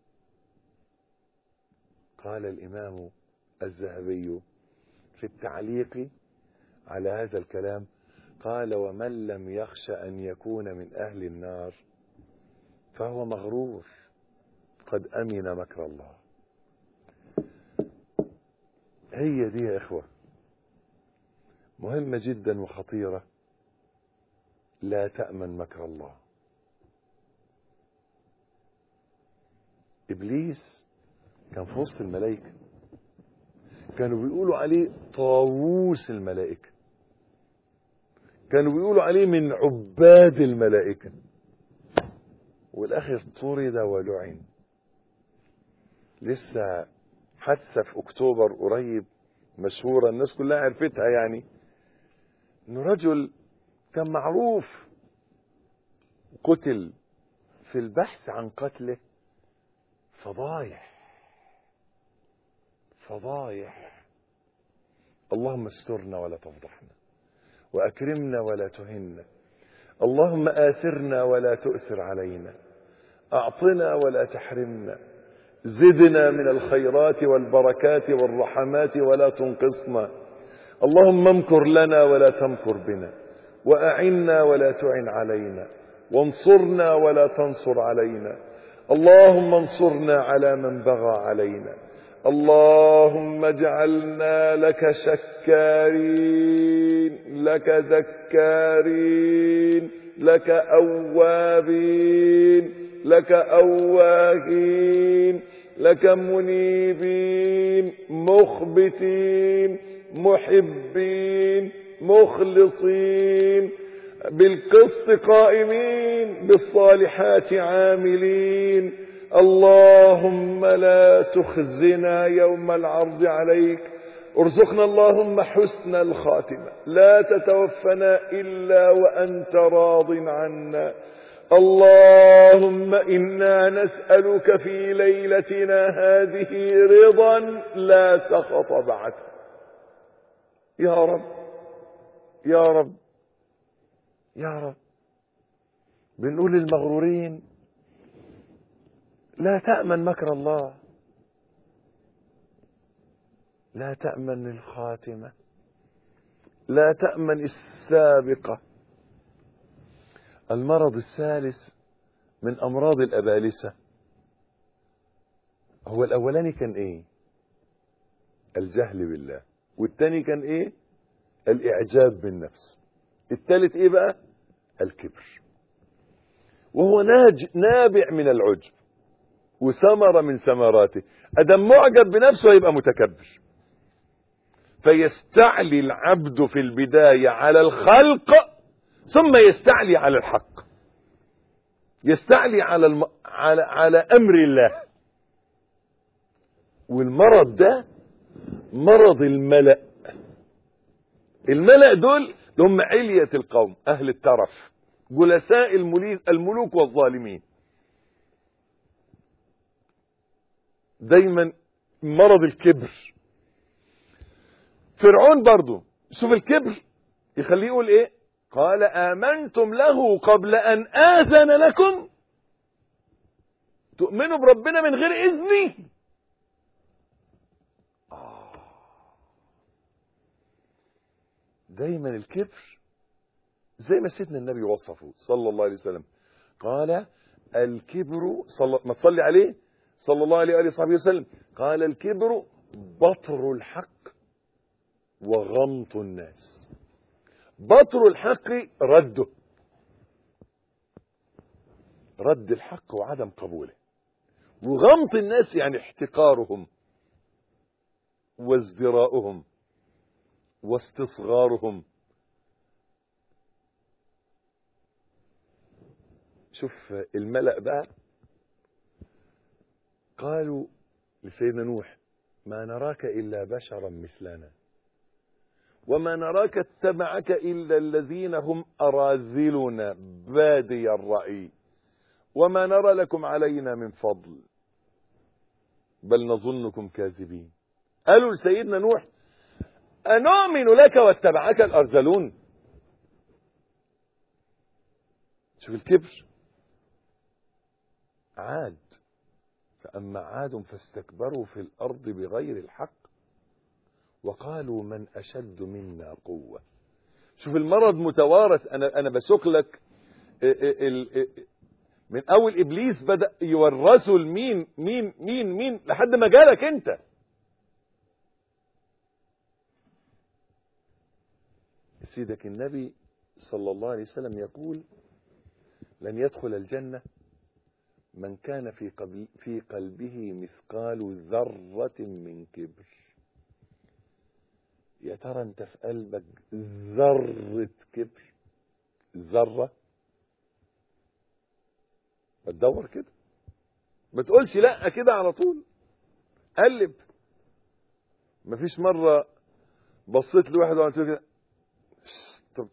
قال الامام الذهبي في التعليق على هذا الكلام قال ومن لم يخشى ان يكون من اهل النار فهو مغرور قد امن مكر الله هي دي يا اخوه مهمة جدا وخطيرة لا تأمن مكر الله إبليس كان في وسط الملائكة كانوا بيقولوا عليه طاووس الملائكة كانوا بيقولوا عليه من عباد الملائكة والآخر طرد ولعن لسه حادثة في أكتوبر قريب مشهورة الناس كلها عرفتها يعني انه رجل كان معروف قتل في البحث عن قتله فضايح فضايح اللهم استرنا ولا تفضحنا واكرمنا ولا تهنا اللهم اثرنا ولا تؤثر علينا اعطنا ولا تحرمنا زدنا من الخيرات والبركات والرحمات ولا تنقصنا اللهم امكر لنا ولا تمكر بنا واعنا ولا تعن علينا وانصرنا ولا تنصر علينا اللهم انصرنا على من بغى علينا اللهم اجعلنا لك شكارين لك ذكارين لك اوابين لك اواهين لك منيبين مخبتين محبين مخلصين بالقسط قائمين بالصالحات عاملين اللهم لا تخزنا يوم العرض عليك ارزقنا اللهم حسن الخاتمة لا تتوفنا إلا وأنت راض عنا اللهم إنا نسألك في ليلتنا هذه رضا لا سخط بعده يا رب يا رب يا رب بنقول للمغرورين لا تأمن مكر الله لا تأمن الخاتمة لا تأمن السابقة المرض الثالث من أمراض الأبالسة هو الأولاني كان إيه الجهل بالله والتاني كان إيه الإعجاب بالنفس التالت إيه بقى الكبر وهو ناج نابع من العجب وثمرة من ثمراته أدم معجب بنفسه يبقى متكبر فيستعلي العبد في البداية على الخلق ثم يستعلي على الحق يستعلي على الم... على على امر الله والمرض ده مرض الملأ الملأ دول هم علية القوم اهل الترف جلساء الملوك والظالمين دايما مرض الكبر فرعون برضو شوف الكبر يخليه يقول ايه قال آمنتم له قبل أن آذن لكم تؤمنوا بربنا من غير إذني آه. دايما الكبر زي ما سيدنا النبي وصفه صلى الله عليه وسلم قال الكبر صلى ما تصلي عليه صلى الله عليه وآله وصحبه وسلم قال الكبر بطر الحق وغمط الناس بطر الحق رده رد الحق وعدم قبوله وغمط الناس يعني احتقارهم وازدراؤهم واستصغارهم شوف الملأ بقى قالوا لسيدنا نوح ما نراك إلا بشرا مثلنا وما نراك اتبعك إلا الذين هم أراذلنا بادي الرأي وما نرى لكم علينا من فضل بل نظنكم كاذبين قالوا لسيدنا نوح أنؤمن لك واتبعك الأرذلون شوف الكبر عاد فأما عاد فاستكبروا في الأرض بغير الحق وقالوا من أشد منا قوة شوف المرض متوارث أنا, أنا بسوق لك من أول إبليس بدأ يورثه لمين مين مين مين لحد ما جالك أنت سيدك النبي صلى الله عليه وسلم يقول لن يدخل الجنة من كان في, قبل في قلبه مثقال ذرة من كبر يا ترى انت في قلبك ذرة كبر ذرة ما تدور كده ما تقولش لا كده على طول قلب مفيش مرة بصيت لواحد وقلت له كده طب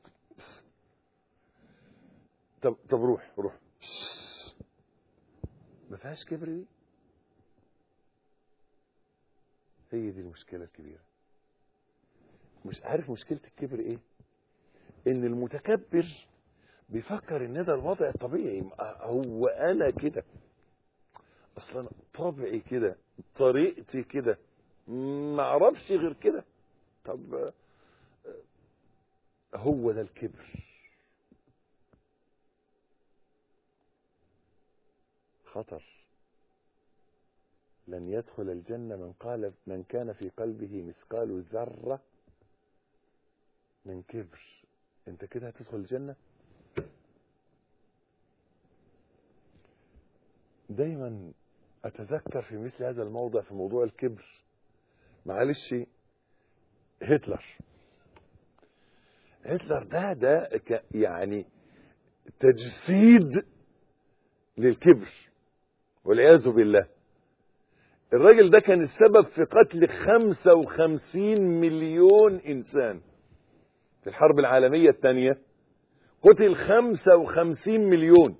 طب طب روح روح ما فيهاش كبر دي هي دي المشكلة الكبيرة مش عارف مشكلة الكبر ايه ان المتكبر بيفكر ان ده الوضع الطبيعي هو انا كده اصلا طبعي كده طريقتي كده ما اعرفش غير كده طب هو ده الكبر خطر لن يدخل الجنة من قال من كان في قلبه مثقال ذرة من كبر انت كده هتدخل الجنة دايما اتذكر في مثل هذا الموضع في موضوع الكبر معلش هتلر هتلر ده ده يعني تجسيد للكبر والعياذ بالله الراجل ده كان السبب في قتل 55 مليون انسان في الحرب العالمية الثانية قتل 55 مليون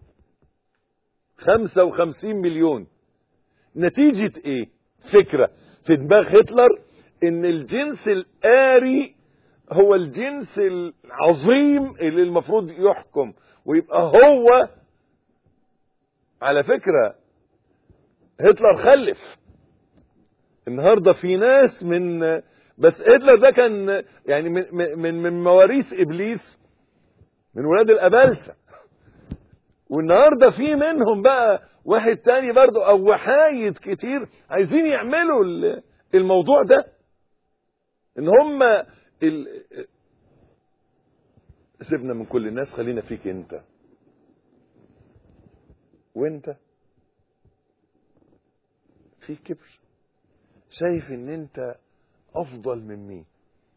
55 مليون نتيجة ايه فكرة في دماغ هتلر ان الجنس الآري هو الجنس العظيم اللي المفروض يحكم ويبقى هو على فكرة هتلر خلف النهارده في ناس من بس هتلر ده كان يعني من من من مواريث ابليس من ولاد الابلسه والنهارده في منهم بقى واحد تاني برضه او وحايد كتير عايزين يعملوا الموضوع ده ان هم ال... سيبنا من كل الناس خلينا فيك انت وانت في كبر شايف ان انت افضل من مين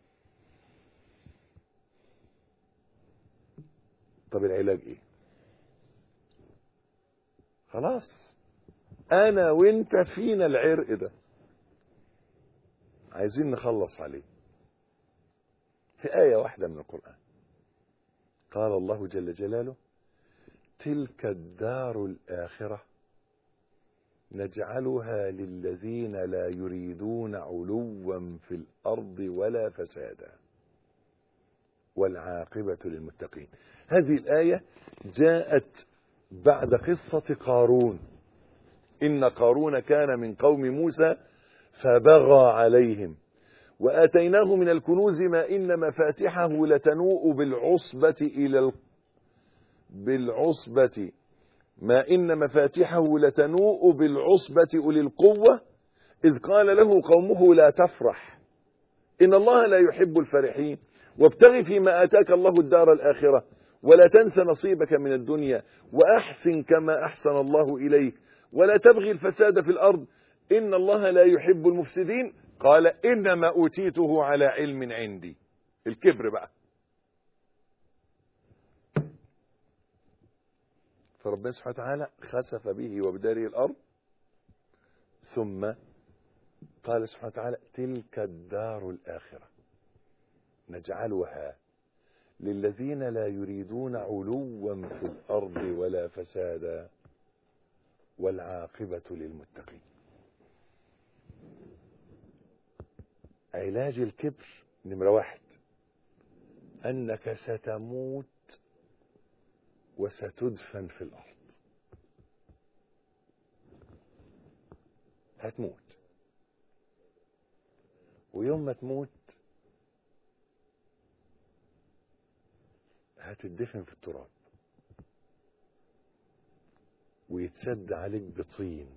طب العلاج ايه خلاص انا وانت فينا العرق ده عايزين نخلص عليه في آية واحدة من القرآن قال الله جل جلاله تلك الدار الآخرة نجعلها للذين لا يريدون علوا في الأرض ولا فسادا والعاقبة للمتقين هذه الآية جاءت بعد قصة قارون إن قارون كان من قوم موسى فبغى عليهم وآتيناه من الكنوز ما إن مفاتحه لتنوء بالعصبة إلى ال... بالعصبة ما إن مفاتحه لتنوء بالعصبة أولي القوة إذ قال له قومه لا تفرح إن الله لا يحب الفرحين وابتغ فيما آتاك الله الدار الآخرة ولا تنس نصيبك من الدنيا وأحسن كما أحسن الله إليك ولا تبغي الفساد في الأرض إن الله لا يحب المفسدين قال إنما أوتيته على علم عندي الكبر بقى فربنا سبحانه وتعالى خسف به وبداره الأرض ثم قال سبحانه وتعالى تلك الدار الآخرة نجعلها للذين لا يريدون علوا في الأرض ولا فسادا والعاقبة للمتقين علاج الكبر نمرة واحد أنك ستموت وستدفن في الأرض هتموت ويوم ما تموت هتدفن في التراب ويتسد عليك بطين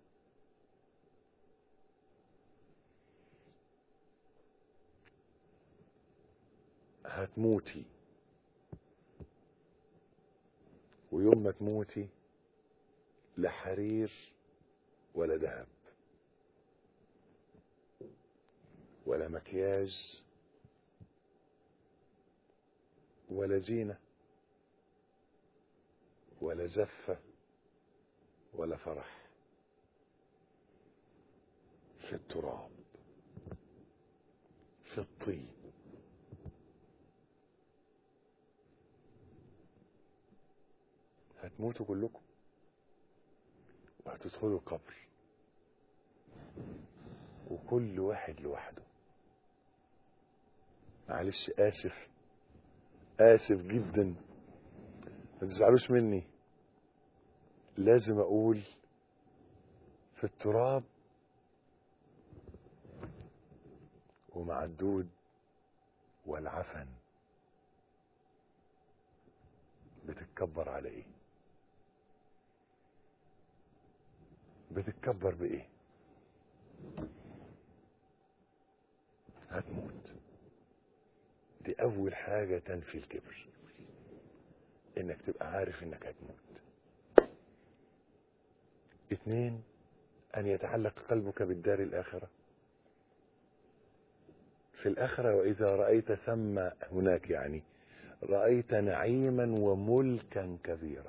هتموتي ويوم ما تموتي لا حرير ولا ذهب ولا مكياج ولا زينة ولا زفة ولا فرح في التراب في الطين هتموتوا كلكم وهتدخلوا القبر وكل واحد لوحده معلش آسف آسف جدا ما تزعلوش مني لازم أقول في التراب ومع الدود والعفن بتتكبر على ايه بتتكبر بايه هتموت دي اول حاجة تنفي الكبر انك تبقى عارف انك هتموت اثنين ان يتعلق قلبك بالدار الاخرة في الاخرة واذا رأيت ثم هناك يعني رأيت نعيما وملكا كبيرا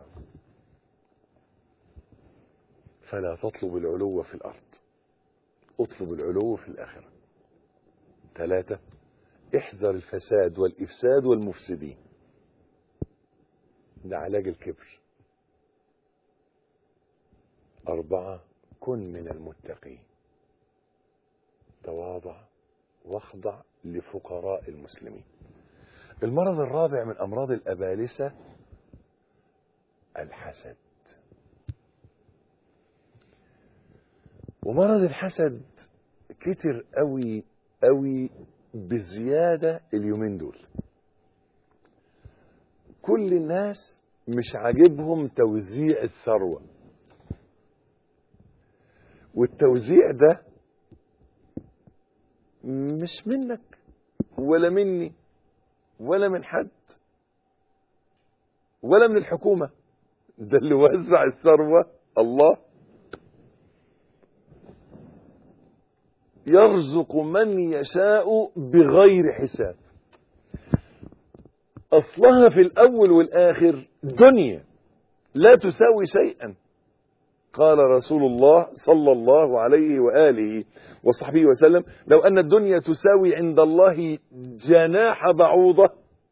فلا تطلب العلو في الأرض اطلب العلو في الآخرة ثلاثة احذر الفساد والإفساد والمفسدين ده علاج الكبر أربعة كن من المتقين تواضع واخضع لفقراء المسلمين المرض الرابع من أمراض الأبالسة الحسد ومرض الحسد كتر قوي قوي بزيادة اليومين دول كل الناس مش عاجبهم توزيع الثروة والتوزيع ده مش منك ولا مني ولا من حد ولا من الحكومة ده اللي وزع الثروة الله يرزق من يشاء بغير حساب أصلها في الأول والآخر دنيا لا تساوي شيئا قال رسول الله صلى الله عليه وآله وصحبه وسلم لو أن الدنيا تساوي عند الله جناح بعوضة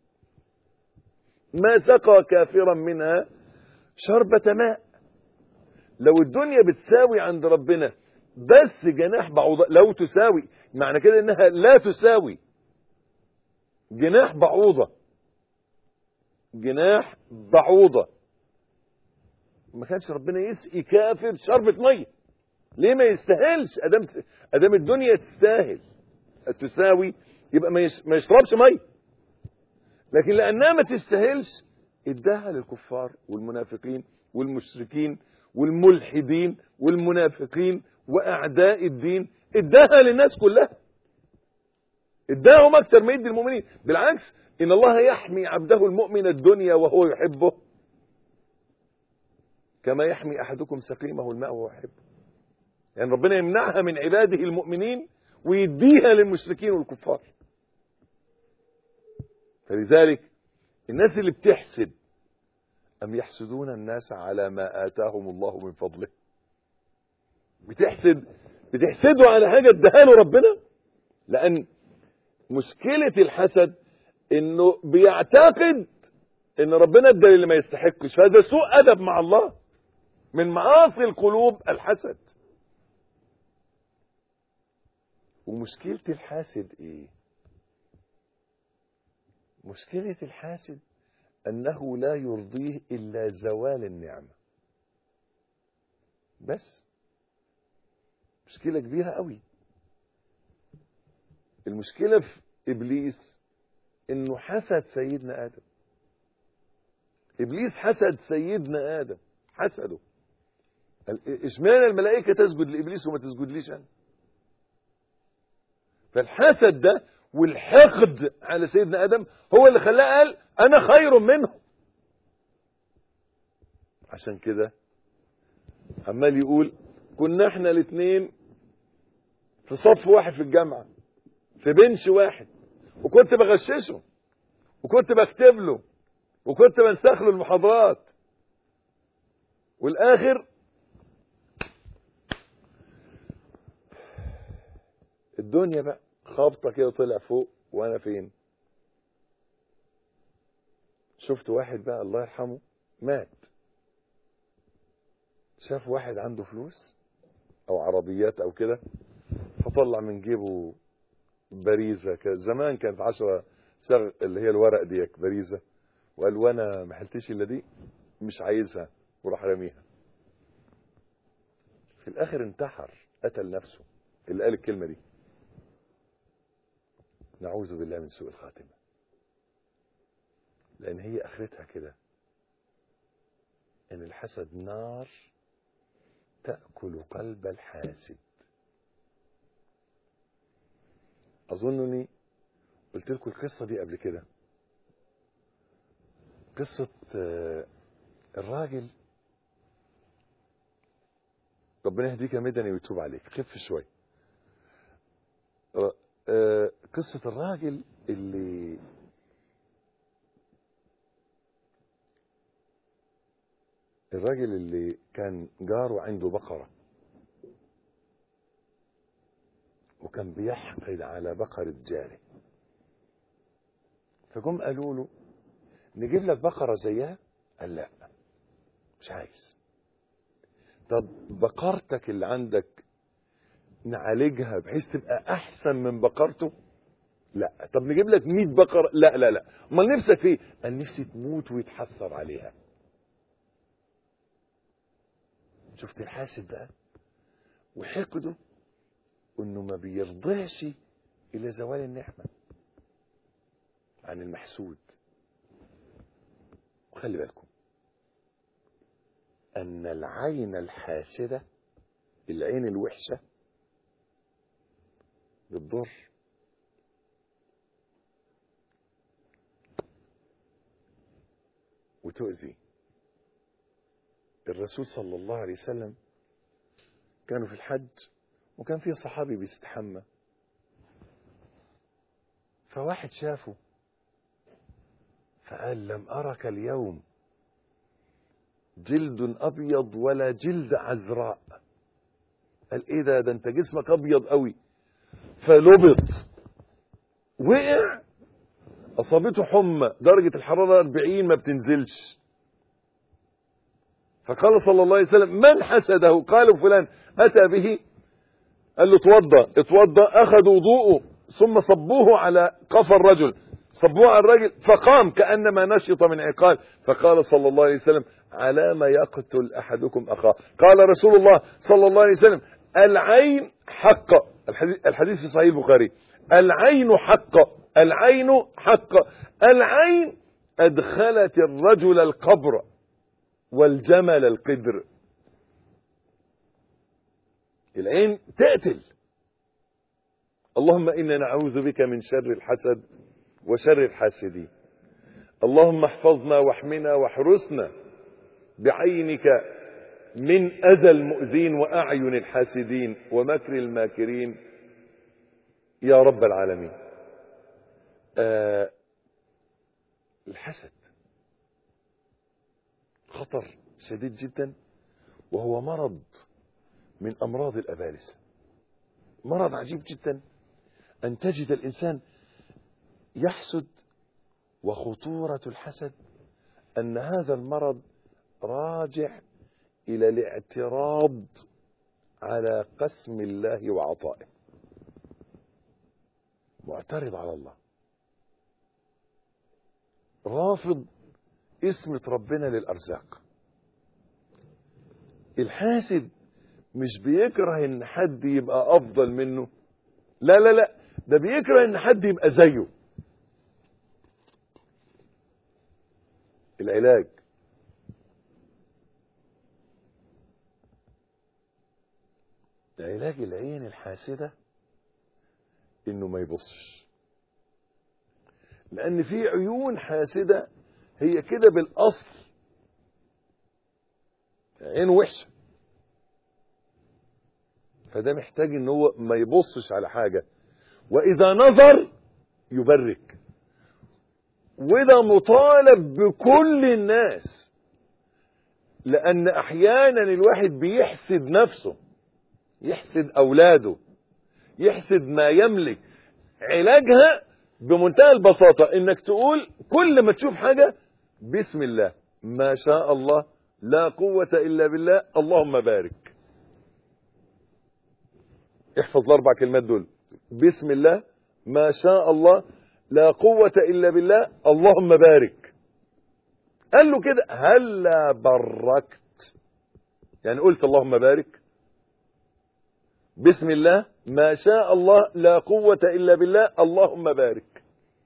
ما سقى كافرا منها شربة ماء لو الدنيا بتساوي عند ربنا بس جناح بعوضة لو تساوي معنى كده انها لا تساوي جناح بعوضة جناح بعوضة ما كانش ربنا يسقي كافر شربة مية ليه ما يستاهلش ادام ادام الدنيا تستاهل تساوي يبقى ما ما يشربش ميه لكن لانها ما تستاهلش اداها للكفار والمنافقين والمشركين والملحدين والمنافقين واعداء الدين اداها للناس كلها اداهم اكتر ما يدي المؤمنين بالعكس ان الله يحمي عبده المؤمن الدنيا وهو يحبه كما يحمي احدكم سقيمه الماء وهو يحبه يعني ربنا يمنعها من عباده المؤمنين ويديها للمشركين والكفار فلذلك الناس اللي بتحسد أم يحسدون الناس على ما آتاهم الله من فضله بتحسد بتحسدوا على حاجة اداها له ربنا لأن مشكلة الحسد إنه بيعتقد إن ربنا ادى اللي ما يستحقش فهذا سوء أدب مع الله من معاصي القلوب الحسد ومشكلة الحاسد ايه مشكلة الحاسد انه لا يرضيه الا زوال النعمة بس مشكلة كبيرة قوي المشكلة في ابليس انه حسد سيدنا ادم ابليس حسد سيدنا ادم حسده اشمعنى الملائكة تسجد لابليس وما تسجدليش انا فالحسد ده والحقد على سيدنا ادم هو اللي خلاه قال انا خير منه عشان كده عمال يقول كنا احنا الاثنين في صف واحد في الجامعه في بنش واحد وكنت بغششه وكنت بكتب له وكنت بنسخ له المحاضرات والاخر الدنيا بقى خابطه كده طلع فوق وانا فين شفت واحد بقى الله يرحمه مات شاف واحد عنده فلوس او عربيات او كده فطلع من جيبه باريزه كده زمان كانت عشرة سغ اللي هي الورق ديك باريزه وقال وانا ما حلتش الا دي مش عايزها وراح راميها في الاخر انتحر قتل نفسه اللي قال الكلمه دي نعوذ بالله من سوء الخاتمة لأن هي آخرتها كده إن الحسد نار تأكل قلب الحاسد أظنني قلت لكم القصة دي قبل كده قصة الراجل ربنا يهديك يا مدني ويتوب عليك خف شوي قصة الراجل اللي الراجل اللي كان جاره عنده بقرة وكان بيحقد على بقرة جاره فجم قالوا له نجيب لك بقرة زيها قال لا مش عايز طب بقرتك اللي عندك نعالجها بحيث تبقى احسن من بقرته لا طب نجيب لك 100 بقره لا لا لا امال نفسك في ايه قال نفسي تموت ويتحسر عليها شفت الحاسد بقى وحقده انه ما بيرضعش الى زوال النعمه عن المحسود وخلي بالكم ان العين الحاسده العين الوحشه بتضر وتؤذي الرسول صلى الله عليه وسلم كانوا في الحج وكان في صحابي بيستحمى فواحد شافه فقال لم أرك اليوم جلد أبيض ولا جلد عذراء قال إيه ده ده أنت جسمك أبيض قوي فلبط وقع أصابته حمى درجة الحرارة 40 ما بتنزلش فقال صلى الله عليه وسلم من حسده قال فلان أتى به قال له اتوضى اتوضى أخذ وضوءه ثم صبوه على قفا الرجل صبوه على الرجل فقام كأنما نشط من عقال فقال صلى الله عليه وسلم على ما يقتل أحدكم أخاه قال رسول الله صلى الله عليه وسلم العين حق الحديث, الحديث في صحيح البخاري العين حق العين حق العين أدخلت الرجل القبر والجمل القدر العين تقتل اللهم إنا نعوذ بك من شر الحسد وشر الحاسدين اللهم احفظنا واحمنا واحرسنا بعينك من أذى المؤذين وأعين الحاسدين ومكر الماكرين يا رب العالمين آه الحسد خطر شديد جدا وهو مرض من أمراض الأبالسة مرض عجيب جدا أن تجد الإنسان يحسد وخطورة الحسد أن هذا المرض راجع إلى الاعتراض على قسم الله وعطائه معترض على الله رافض اسمة ربنا للأرزاق الحاسد مش بيكره ان حد يبقى افضل منه لا لا لا ده بيكره ان حد يبقى زيه العلاج علاج العين الحاسدة انه ما يبصش لان في عيون حاسدة هي كده بالاصل عين وحشة فده محتاج ان هو ما يبصش على حاجة واذا نظر يبرك وده مطالب بكل الناس لان احيانا الواحد بيحسد نفسه يحسد اولاده يحسد ما يملك علاجها بمنتهى البساطة انك تقول كل ما تشوف حاجة بسم الله ما شاء الله لا قوة الا بالله اللهم بارك احفظ الاربع كلمات دول بسم الله ما شاء الله لا قوة الا بالله اللهم بارك قال له كده هلا بركت يعني قلت اللهم بارك بسم الله ما شاء الله لا قوة إلا بالله اللهم بارك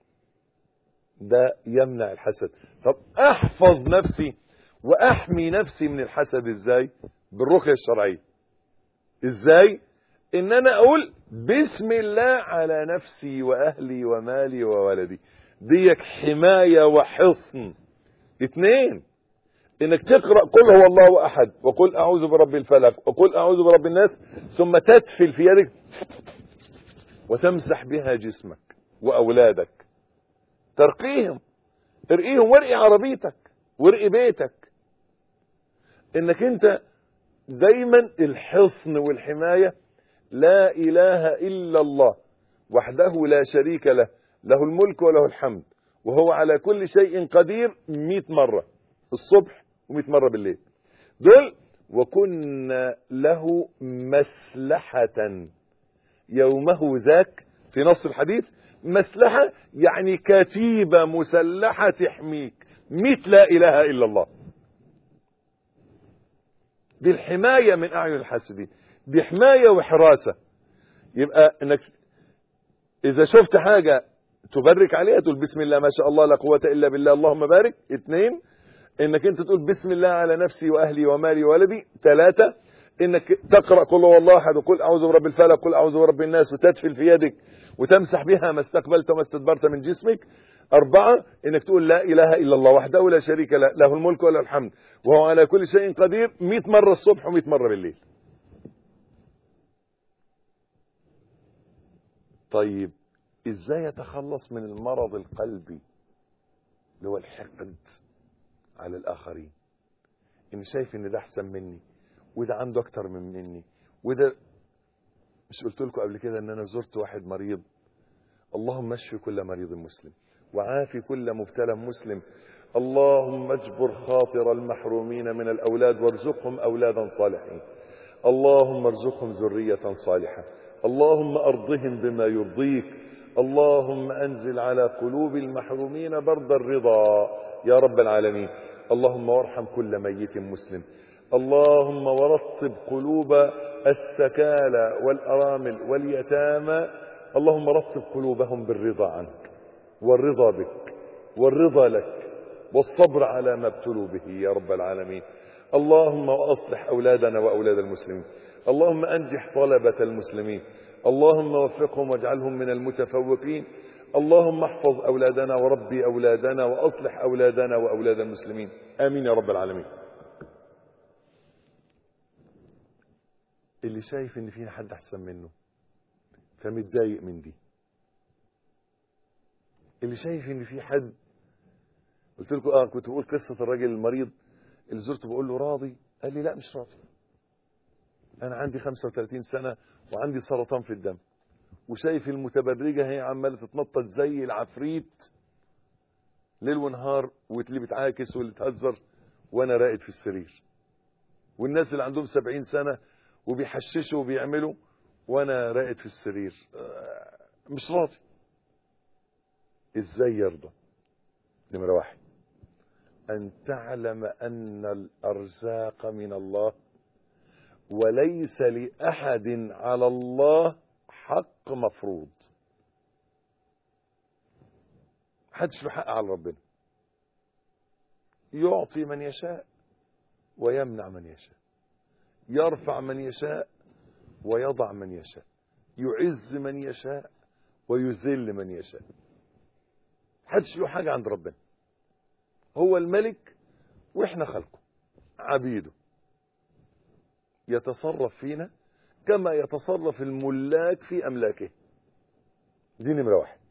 ده يمنع الحسد طب أحفظ نفسي وأحمي نفسي من الحسد إزاي بالرقية الشرعية إزاي إن أنا أقول بسم الله على نفسي وأهلي ومالي وولدي ديك حماية وحصن اتنين انك تقرا قل هو الله احد وقل اعوذ برب الفلق وقل اعوذ برب الناس ثم تدفل في يدك وتمسح بها جسمك واولادك ترقيهم ارقيهم وارقي عربيتك وارقي بيتك انك انت دايما الحصن والحمايه لا اله الا الله وحده لا شريك له له الملك وله الحمد وهو على كل شيء قدير مئة مرة الصبح و100 مرة بالليل دول وكنا له مسلحة يومه ذاك في نص الحديث مسلحة يعني كتيبة مسلحة تحميك مئة لا إله إلا الله دي الحماية من أعين الحاسدين بحماية وحراسة يبقى انك اذا شفت حاجة تبرك عليها تقول بسم الله ما شاء الله لا قوة الا بالله اللهم بارك اثنين انك انت تقول بسم الله على نفسي واهلي ومالي وولدي ثلاثة انك تقرأ قل هو الله احد وقل اعوذ برب الفلق قل اعوذ برب الناس وتدفل في يدك وتمسح بها ما استقبلت وما استدبرت من جسمك أربعة إنك تقول لا إله إلا الله وحده لا شريك له له الملك وله الحمد وهو على كل شيء قدير 100 مرة الصبح و100 مرة بالليل طيب إزاي يتخلص من المرض القلبي اللي هو الحقد على الآخرين إني شايف إن ده أحسن مني وده عنده أكتر من مني وده مش قلت لكم قبل كده إن أنا زرت واحد مريض اللهم اشفي كل مريض مسلم وعافي كل مبتلى مسلم اللهم اجبر خاطر المحرومين من الأولاد وارزقهم أولادا صالحين اللهم ارزقهم ذرية صالحة اللهم أرضهم بما يرضيك اللهم أنزل على قلوب المحرومين برد الرضا يا رب العالمين اللهم وارحم كل ميت مسلم اللهم ورطب قلوب السكالى والأرامل واليتامى اللهم رطب قلوبهم بالرضا عنك والرضا بك والرضا لك والصبر على ما ابتلوا به يا رب العالمين اللهم وأصلح أولادنا وأولاد المسلمين اللهم أنجح طلبة المسلمين اللهم وفقهم واجعلهم من المتفوقين اللهم احفظ أولادنا وربي أولادنا وأصلح أولادنا وأولاد المسلمين آمين يا رب العالمين اللي شايف ان فينا حد احسن منه فمتضايق من دي اللي شايف ان في حد قلت لكم اه كنت بقول قصه الراجل المريض اللي زرته بقول له راضي قال لي لا مش راضي انا عندي 35 سنه وعندي سرطان في الدم وشايف المتبرجه هي عماله تتنطط زي العفريت ليل ونهار واللي بتعاكس واللي تهزر وانا راقد في السرير والناس اللي عندهم 70 سنه وبيحششوا وبيعملوا وانا راقد في السرير مش راضي ازاي يرضى نمرة واحد ان تعلم ان الارزاق من الله وليس لاحد على الله حق مفروض حدش له حق على ربنا يعطي من يشاء ويمنع من يشاء يرفع من يشاء ويضع من يشاء يعز من يشاء ويذل من يشاء حدش له حاجة عند ربنا هو الملك واحنا خلقه عبيده يتصرف فينا كما يتصرف الملاك في أملاكه دي نمرة واحد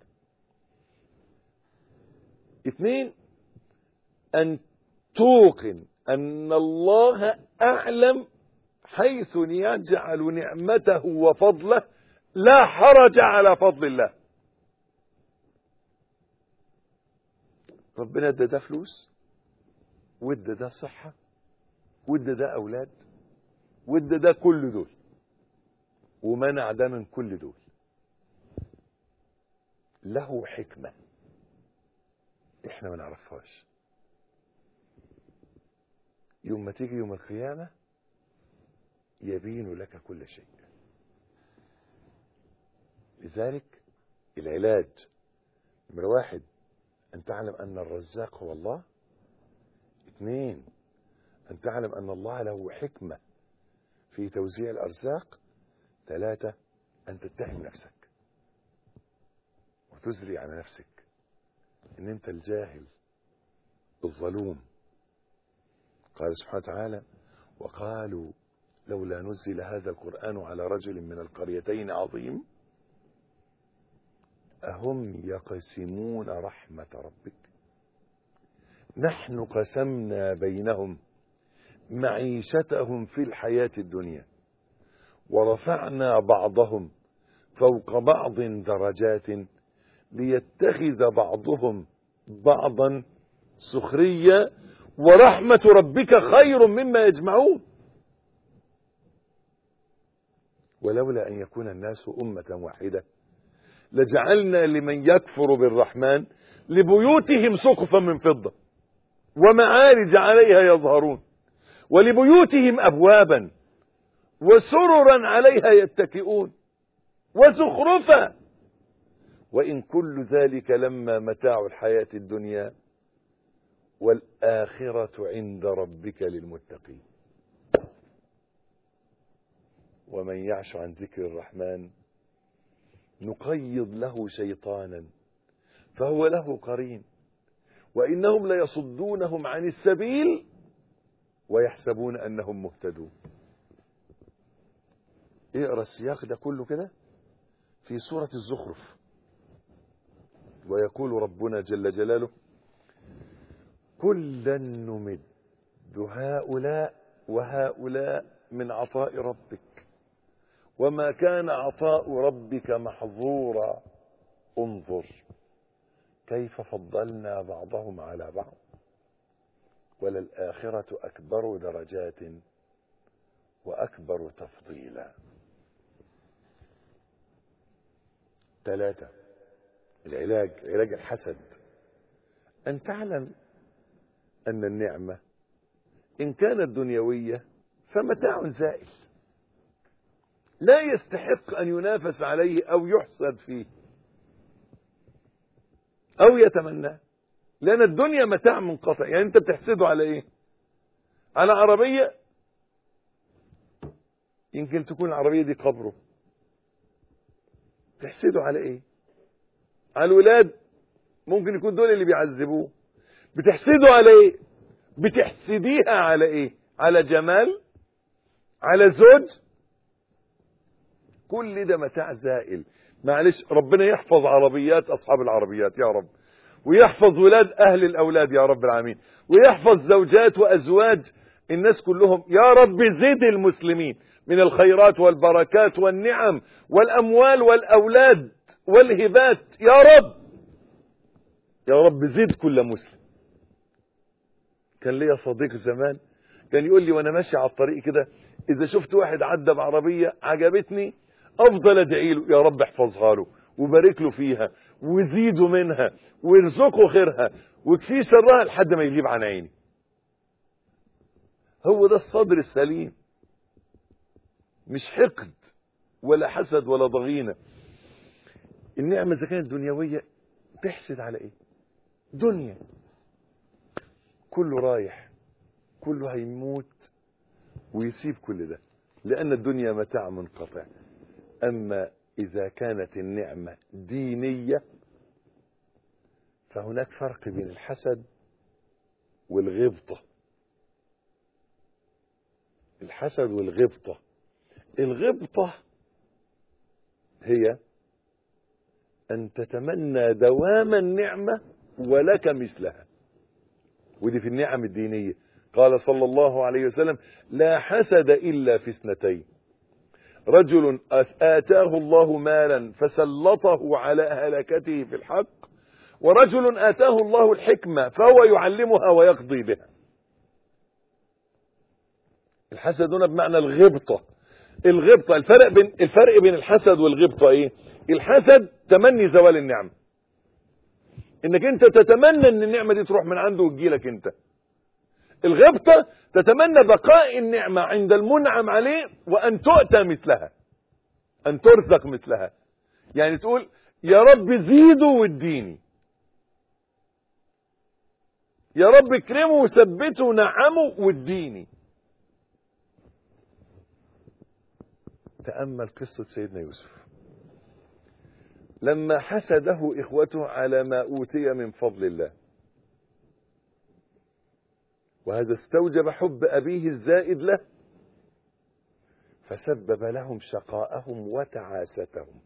اثنين أن توقن أن الله أعلم حيث يجعل نعمته وفضله لا حرج على فضل الله ربنا ادى ده فلوس وادى ده صحة وادى ده أولاد وادى ده كل دول ومنع ده من كل دول له حكمة احنا ما نعرفهاش يوم ما تيجي يوم القيامة يبين لك كل شيء لذلك العلاج نمرة واحد أن تعلم أن الرزاق هو الله اثنين أن تعلم أن الله له حكمة في توزيع الأرزاق ثلاثة أن تتهم نفسك وتزري على نفسك أن أنت الجاهل الظلوم قال سبحانه وتعالى وقالوا لولا نزل هذا القرآن على رجل من القريتين عظيم أهم يقسمون رحمة ربك نحن قسمنا بينهم معيشتهم في الحياة الدنيا ورفعنا بعضهم فوق بعض درجات ليتخذ بعضهم بعضا سخريا ورحمة ربك خير مما يجمعون ولولا أن يكون الناس أمة واحدة لجعلنا لمن يكفر بالرحمن لبيوتهم سقفا من فضة ومعارج عليها يظهرون ولبيوتهم أبوابا وسررا عليها يتكئون وزخرفا وإن كل ذلك لما متاع الحياة الدنيا والآخرة عند ربك للمتقين ومن يعش عن ذكر الرحمن نقيض له شيطانا فهو له قرين وإنهم ليصدونهم عن السبيل ويحسبون أنهم مهتدون اقرأ السياق ده كله كده في سورة الزخرف ويقول ربنا جل جلاله كلا نمد هؤلاء وهؤلاء من عطاء ربك وما كان عطاء ربك محظورا انظر كيف فضلنا بعضهم على بعض وللآخرة أكبر درجات وأكبر تفضيلا ثلاثة العلاج علاج الحسد أن تعلم أن النعمة إن كانت دنيوية فمتاع زائل لا يستحق أن ينافس عليه أو يحسد فيه أو يتمناه لأن الدنيا متاع منقطع يعني أنت بتحسده على إيه على عربية يمكن تكون العربية دي قبره تحسده على إيه على الولاد ممكن يكون دول اللي بيعذبوه بتحسده على ايه بتحسديها على ايه على جمال على زوج كل ده متاع زائل معلش ربنا يحفظ عربيات اصحاب العربيات يا رب ويحفظ ولاد اهل الاولاد يا رب العالمين ويحفظ زوجات وازواج الناس كلهم يا رب زد المسلمين من الخيرات والبركات والنعم والاموال والاولاد والهبات يا رب يا رب زد كل مسلم كان ليا صديق زمان كان يقول لي وانا ماشي على الطريق كده اذا شفت واحد عدى بعربيه عجبتني افضل ادعي له يا رب احفظها له وبارك له فيها وزيده منها وارزقه خيرها وكفيه شرها لحد ما يجيب عن عيني هو ده الصدر السليم مش حقد ولا حسد ولا ضغينه النعمه اذا كانت دنيويه تحسد على ايه دنيا كله رايح كله هيموت ويسيب كل ده لأن الدنيا متاع منقطع أما إذا كانت النعمة دينية فهناك فرق بين الحسد والغبطة الحسد والغبطة الغبطة هي أن تتمنى دوام النعمة ولك مثلها ودي في النعم الدينية قال صلى الله عليه وسلم لا حسد إلا في اثنتين رجل آتاه الله مالا فسلطه على هلكته في الحق ورجل آتاه الله الحكمة فهو يعلمها ويقضي بها الحسد هنا بمعنى الغبطة الغبطة الفرق بين الفرق بين الحسد والغبطة ايه الحسد تمني زوال النعمة انك انت تتمنى ان النعمة دي تروح من عنده وتجيلك انت الغبطة تتمنى بقاء النعمة عند المنعم عليه وان تؤتى مثلها ان ترزق مثلها يعني تقول يا رب زيده واديني يا رب اكرمه وثبته ونعمه واديني تأمل قصة سيدنا يوسف لما حسده إخوته على ما أوتي من فضل الله وهذا استوجب حب أبيه الزائد له فسبب لهم شقاءهم وتعاستهم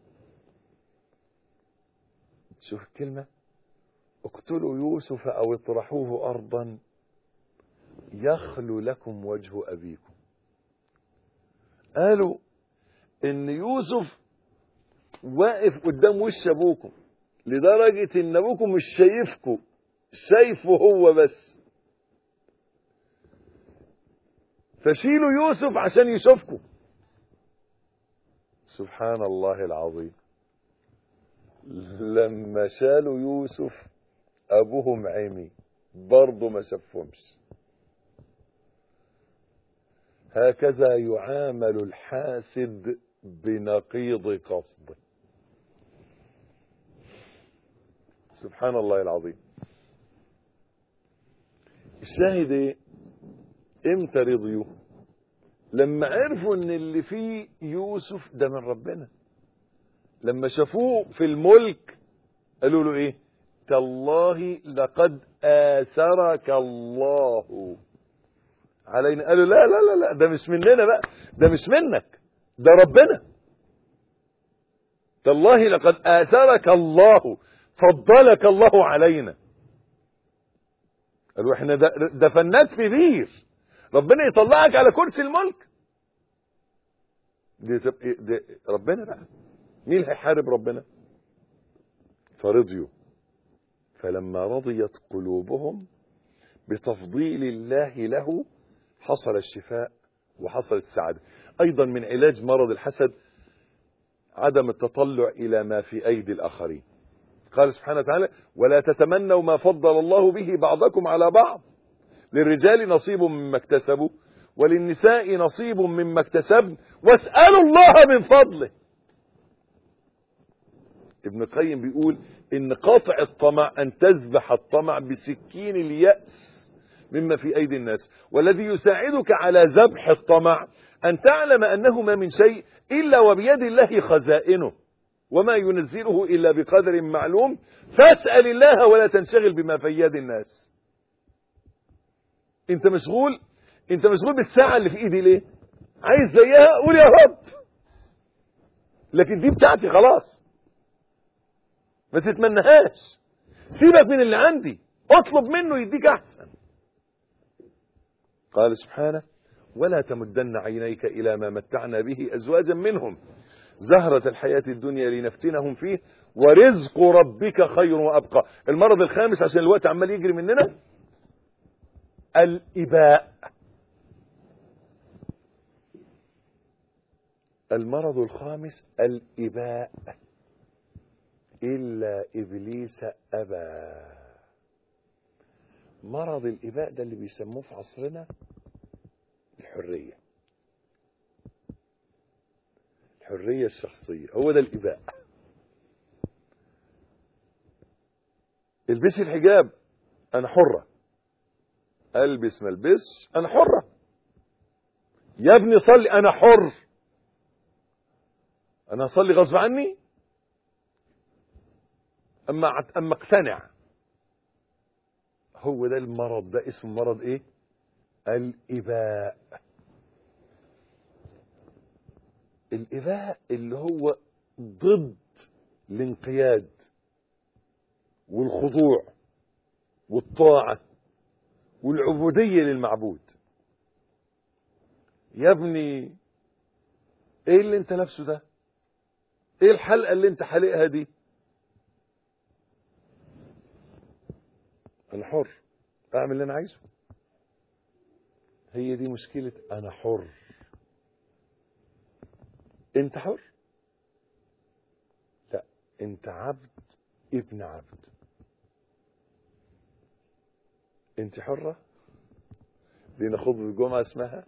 شوف الكلمة اقتلوا يوسف أو اطرحوه أرضا يخلو لكم وجه أبيكم قالوا إن يوسف واقف قدام وش ابوكم لدرجة ان ابوكم مش شايفكم شايفه هو بس فشيلوا يوسف عشان يشوفكم سبحان الله العظيم لما شالوا يوسف ابوهم عمي برضه ما شافهمش هكذا يعامل الحاسد بنقيض قصده سبحان الله العظيم الشاهد ايه امتى رضيوا لما عرفوا ان اللي فيه يوسف ده من ربنا لما شافوه في الملك قالوا له ايه تالله لقد آثرك الله علينا قالوا لا لا لا لا ده مش مننا بقى ده مش منك ده ربنا تالله لقد آثرك الله فضلك الله علينا قالوا احنا دفناك في بير ربنا يطلعك على كرسي الملك دي, دي ربنا بقى مين اللي هيحارب ربنا فرضيوا فلما رضيت قلوبهم بتفضيل الله له حصل الشفاء وحصلت السعادة أيضا من علاج مرض الحسد عدم التطلع إلى ما في أيدي الآخرين قال سبحانه وتعالى ولا تتمنوا ما فضل الله به بعضكم على بعض للرجال نصيب مما اكتسبوا وللنساء نصيب مما اكتسبن واسألوا الله من فضله ابن القيم بيقول ان قاطع الطمع ان تذبح الطمع بسكين اليأس مما في ايدي الناس والذي يساعدك على ذبح الطمع ان تعلم انه ما من شيء الا وبيد الله خزائنه وما ينزله الا بقدر معلوم فاسأل الله ولا تنشغل بما في يد الناس انت مشغول انت مشغول بالساعة اللي في ايدي ليه عايز زيها قول يا رب لكن دي بتاعتي خلاص ما تتمنهاش سيبك من اللي عندي اطلب منه يديك احسن قال سبحانه ولا تمدن عينيك الى ما متعنا به ازواجا منهم زهرة الحياة الدنيا لنفتنهم فيه ورزق ربك خير وابقى المرض الخامس عشان الوقت عمال يجري مننا الاباء المرض الخامس الاباء إلا إبليس أبى مرض الإباء ده اللي بيسموه في عصرنا الحرية الحرية الشخصية هو ده الإباء البسي الحجاب أنا حرة ألبس ما البسش أنا حرة يا ابني صلي أنا حر أنا أصلي غصب عني اما اما اقتنع هو ده المرض ده اسمه مرض ايه الاباء الاباء اللي هو ضد الانقياد والخضوع والطاعة والعبودية للمعبود يا ابني ايه اللي انت لابسه ده ايه الحلقة اللي انت حالقها دي انا حر اعمل اللي انا عايزه هي دي مشكلة انا حر انت حر لا انت عبد ابن عبد انت حرة لنا خطبة الجمعة اسمها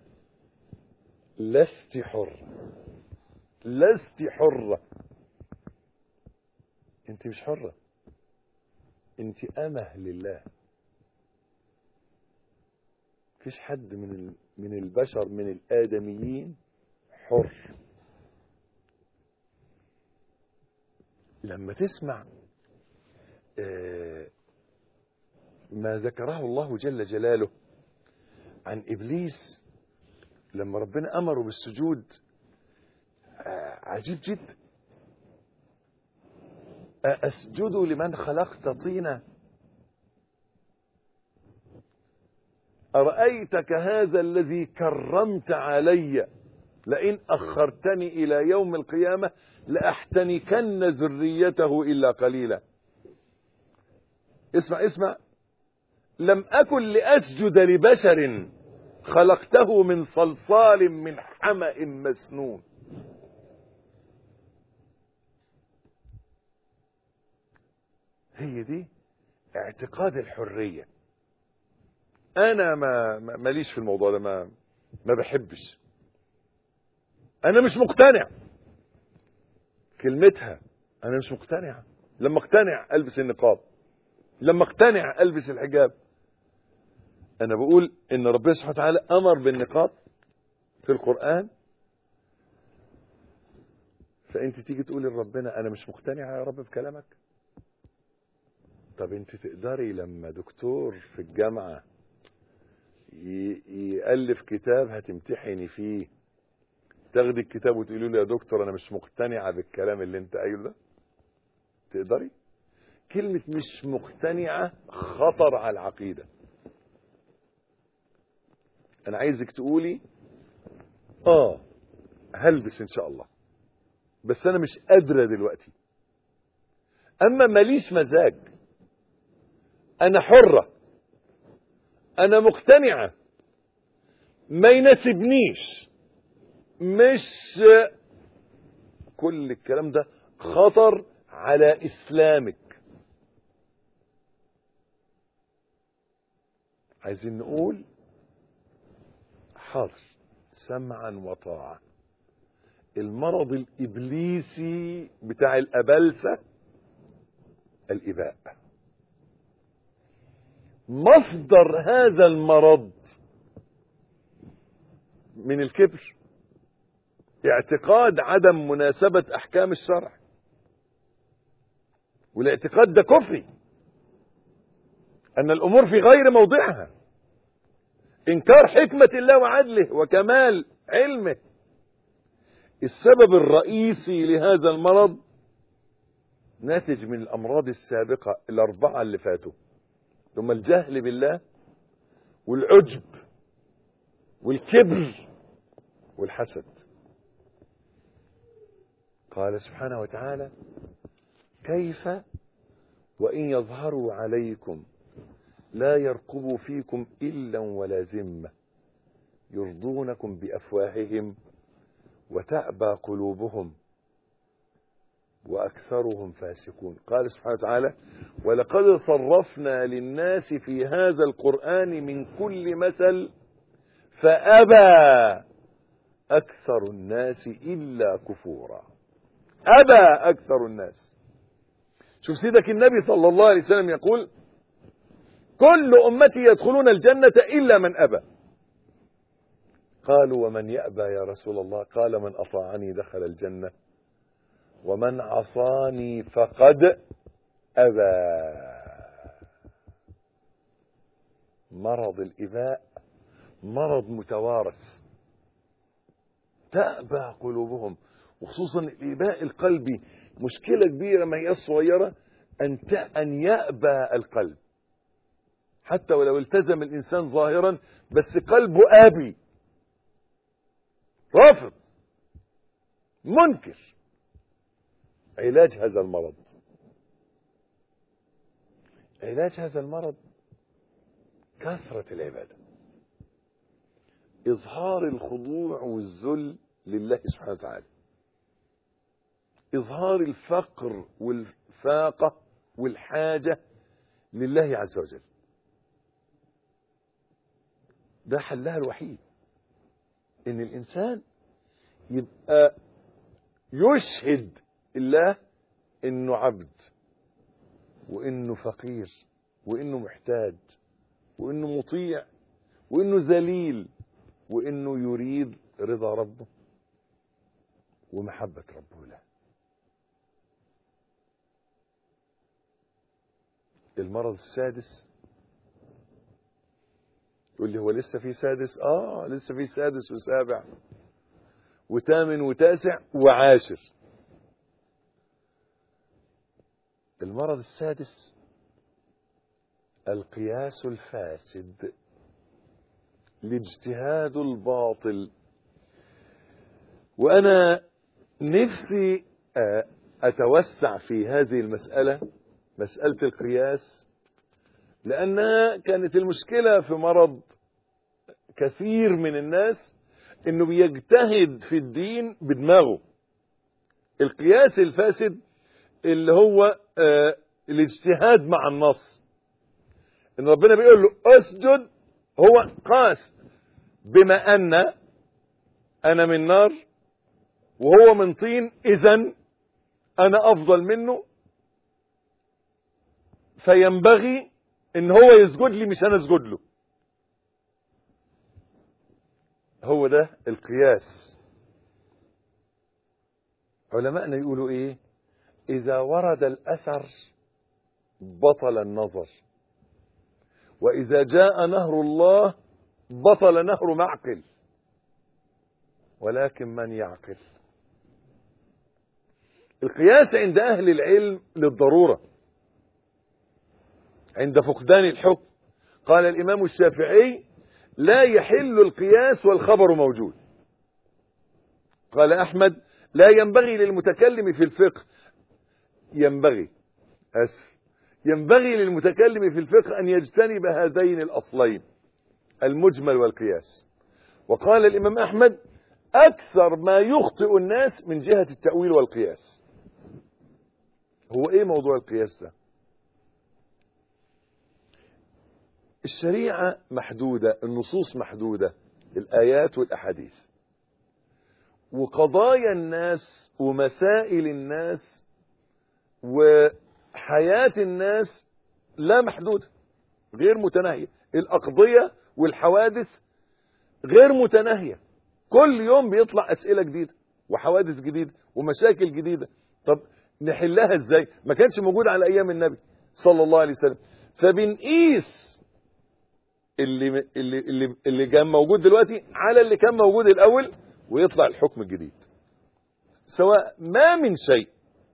لست حرة لست حرة انت مش حرة انت امه لله مفيش حد من من البشر من الادميين حر لما تسمع ما ذكره الله جل جلاله عن ابليس لما ربنا امره بالسجود عجيب جدا أسجد لمن خلقت طينا أرأيتك هذا الذي كرمت علي لئن أخرتني إلى يوم القيامة لأحتنكن ذريته إلا قليلا اسمع اسمع لم أكن لأسجد لبشر خلقته من صلصال من حمأ مسنون هي دي اعتقاد الحرية انا ما ماليش في الموضوع ده ما ما بحبش انا مش مقتنع كلمتها انا مش مقتنع لما اقتنع البس النقاب لما اقتنع البس الحجاب انا بقول ان ربنا سبحانه وتعالى امر بالنقاب في القران فانت تيجي تقولي لربنا انا مش مقتنعه يا رب بكلامك طب انت تقدري لما دكتور في الجامعه ي- يالف كتاب هتمتحني فيه تاخدي الكتاب وتقولي له يا دكتور انا مش مقتنعه بالكلام اللي انت قايله ده تقدري كلمه مش مقتنعه خطر على العقيده انا عايزك تقولي اه هلبس ان شاء الله بس انا مش قادره دلوقتي اما ماليش مزاج انا حره انا مقتنعه ما يناسبنيش مش كل الكلام ده خطر على اسلامك عايزين نقول حاضر سمعا وطاعه المرض الابليسي بتاع الابلسه الاباء مصدر هذا المرض من الكبر اعتقاد عدم مناسبة أحكام الشرع والاعتقاد ده كفري أن الأمور في غير موضعها إنكار حكمة الله وعدله وكمال علمه السبب الرئيسي لهذا المرض ناتج من الأمراض السابقة الأربعة اللي فاتوا ثم الجهل بالله والعجب والكبر والحسد قال سبحانه وتعالى كيف وإن يظهروا عليكم لا يرقبوا فيكم إلا ولا ذمة يرضونكم بأفواههم وتأبى قلوبهم وأكثرهم فاسقون قال سبحانه وتعالى ولقد صرفنا للناس في هذا القرآن من كل مثل فأبى أكثر الناس إلا كفورا أبى أكثر الناس شوف سيدك النبي صلى الله عليه وسلم يقول كل أمتي يدخلون الجنة إلا من أبى قالوا ومن يأبى يا رسول الله قال من أطاعني دخل الجنة ومن عصاني فقد أبى مرض الإباء مرض متوارث تأبى قلوبهم وخصوصا الإباء القلبي مشكلة كبيرة ما هي صغيرة أن أن يأبى القلب حتى ولو التزم الإنسان ظاهرا بس قلبه آبي رافض منكر علاج هذا المرض علاج هذا المرض كثرة العبادة إظهار الخضوع والذل لله سبحانه وتعالى إظهار الفقر والفاقة والحاجة لله عز وجل ده حلها الوحيد ان الانسان يبقى يشهد الله انه عبد وانه فقير وانه محتاج وانه مطيع وانه ذليل وانه يريد رضا ربه ومحبة ربه له المرض السادس يقول لي هو لسه في سادس اه لسه في سادس وسابع وثامن وتاسع وعاشر المرض السادس القياس الفاسد الاجتهاد الباطل وانا نفسي اتوسع في هذه المساله مساله القياس لانها كانت المشكله في مرض كثير من الناس انه بيجتهد في الدين بدماغه القياس الفاسد اللي هو آه الاجتهاد مع النص ان ربنا بيقول له اسجد هو قاس بما أن أنا من نار وهو من طين إذا أنا أفضل منه فينبغي إن هو يسجد لي مش أنا أسجد له هو ده القياس علماءنا يقولوا إيه إذا ورد الأثر بطل النظر وإذا جاء نهر الله بطل نهر معقل ولكن من يعقل القياس عند أهل العلم للضرورة عند فقدان الحكم قال الإمام الشافعي لا يحل القياس والخبر موجود قال أحمد لا ينبغي للمتكلم في الفقه ينبغي أسف ينبغي للمتكلم في الفقه أن يجتنب هذين الأصلين المجمل والقياس وقال الإمام أحمد أكثر ما يخطئ الناس من جهة التأويل والقياس هو إيه موضوع القياس ده الشريعة محدودة النصوص محدودة الآيات والأحاديث وقضايا الناس ومسائل الناس وحياة الناس لا محدودة غير متناهية الأقضية والحوادث غير متناهية كل يوم بيطلع أسئلة جديدة وحوادث جديدة ومشاكل جديدة طب نحلها ازاي ما كانش موجود على أيام النبي صلى الله عليه وسلم فبنقيس اللي اللي اللي اللي كان موجود دلوقتي على اللي كان موجود الأول ويطلع الحكم الجديد سواء ما من شيء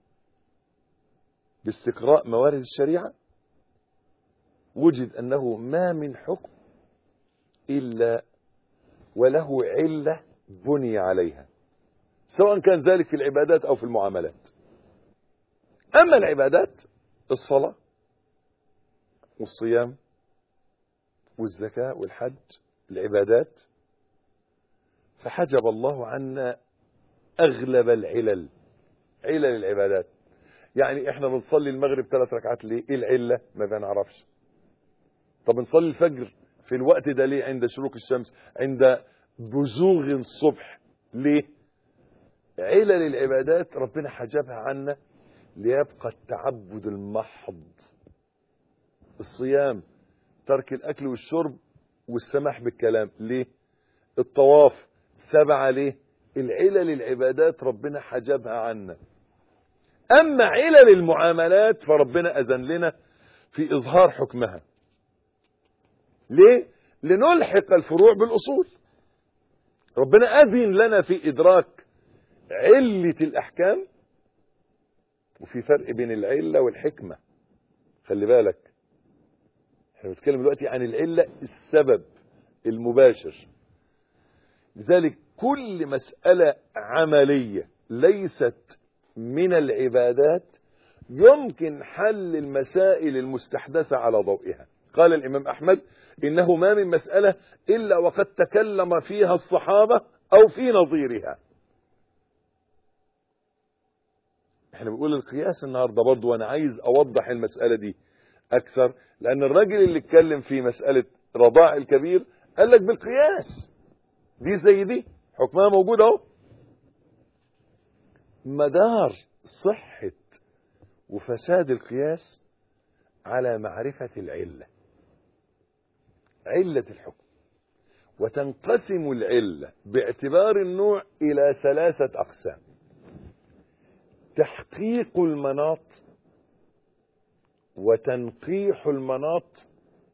باستقراء موارد الشريعة وجد أنه ما من حكم إلا وله علة بني عليها سواء كان ذلك في العبادات أو في المعاملات أما العبادات الصلاة والصيام والزكاة والحج العبادات فحجب الله عنا أغلب العلل علل العبادات يعني احنا بنصلي المغرب ثلاث ركعات ليه ايه العلة ما بنعرفش طب نصلي الفجر في الوقت ده ليه عند شروق الشمس عند بزوغ الصبح ليه علل العبادات ربنا حجبها عنا ليبقى التعبد المحض الصيام ترك الاكل والشرب والسماح بالكلام ليه الطواف سبعة ليه العلل العبادات ربنا حجبها عنا اما علل المعاملات فربنا اذن لنا في اظهار حكمها ليه لنلحق الفروع بالاصول ربنا اذن لنا في ادراك علة الاحكام وفي فرق بين العلة والحكمة خلي بالك احنا بنتكلم دلوقتي عن العلة السبب المباشر لذلك كل مسألة عملية ليست من العبادات يمكن حل المسائل المستحدثة على ضوئها قال الإمام أحمد إنه ما من مسألة إلا وقد تكلم فيها الصحابة أو في نظيرها احنا بنقول القياس النهاردة برضو وانا عايز اوضح المسألة دي اكثر لان الراجل اللي اتكلم في مسألة رضاع الكبير قال لك بالقياس دي زي دي حكمها موجود اهو مدار صحة وفساد القياس على معرفة العلة علة الحكم وتنقسم العلة باعتبار النوع إلى ثلاثة أقسام تحقيق المناط وتنقيح المناط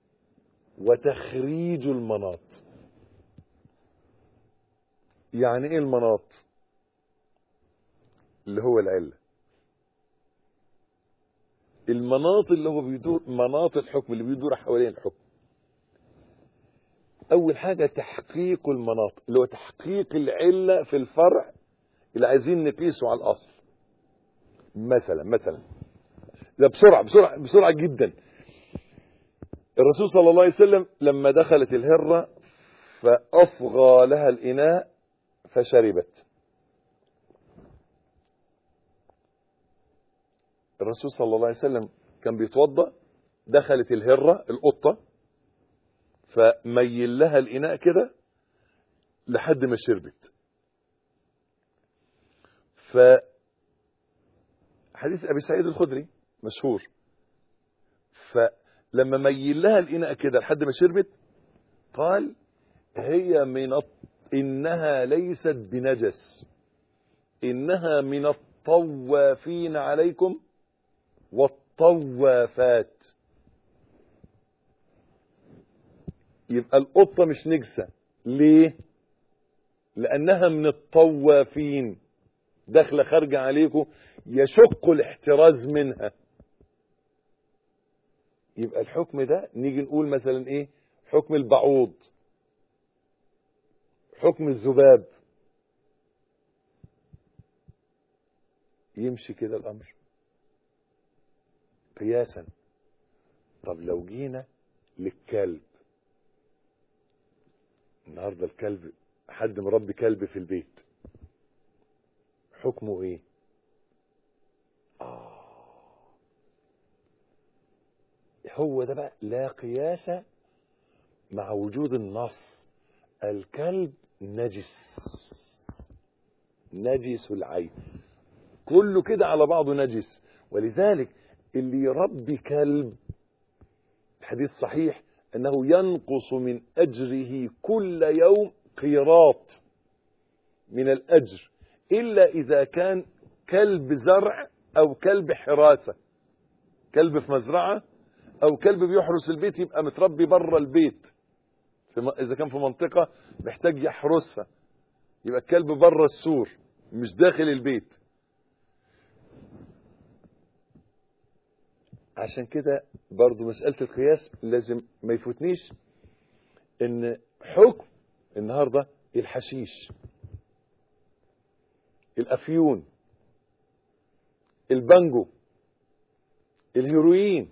وتخريج المناط يعني ايه المناط اللي هو العله المناط اللي هو بيدور مناط الحكم اللي بيدور حوالين الحكم اول حاجه تحقيق المناط اللي هو تحقيق العله في الفرع اللي عايزين نقيسه على الاصل مثلا مثلا ده بسرعه بسرعه بسرعه جدا الرسول صلى الله عليه وسلم لما دخلت الهره فاصغى لها الاناء فشربت الرسول صلى الله عليه وسلم كان بيتوضا دخلت الهره القطه فميل لها الاناء كده لحد ما شربت ف حديث ابي سعيد الخدري مشهور فلما ميل لها الاناء كده لحد ما شربت قال هي من الط... انها ليست بنجس انها من الطوافين عليكم والطوافات يبقى القطه مش نجسه ليه لانها من الطوافين داخله خارجه عليكم يشق الاحتراز منها يبقى الحكم ده نيجي نقول مثلا ايه حكم البعوض حكم الذباب يمشي كده الامر قياسا طب لو جينا للكلب النهارده الكلب حد مربي كلب في البيت حكمه ايه آه. هو ده بقى لا قياس مع وجود النص الكلب نجس نجس العين كله كده على بعضه نجس ولذلك اللي يربي كلب الحديث صحيح انه ينقص من اجره كل يوم قيراط من الاجر الا اذا كان كلب زرع او كلب حراسه كلب في مزرعه او كلب بيحرس البيت يبقى متربي بره البيت في م... اذا كان في منطقه محتاج يحرسها يبقى الكلب بره السور مش داخل البيت عشان كده برضو مسألة القياس لازم ما يفوتنيش ان حكم النهاردة الحشيش الافيون البانجو الهيروين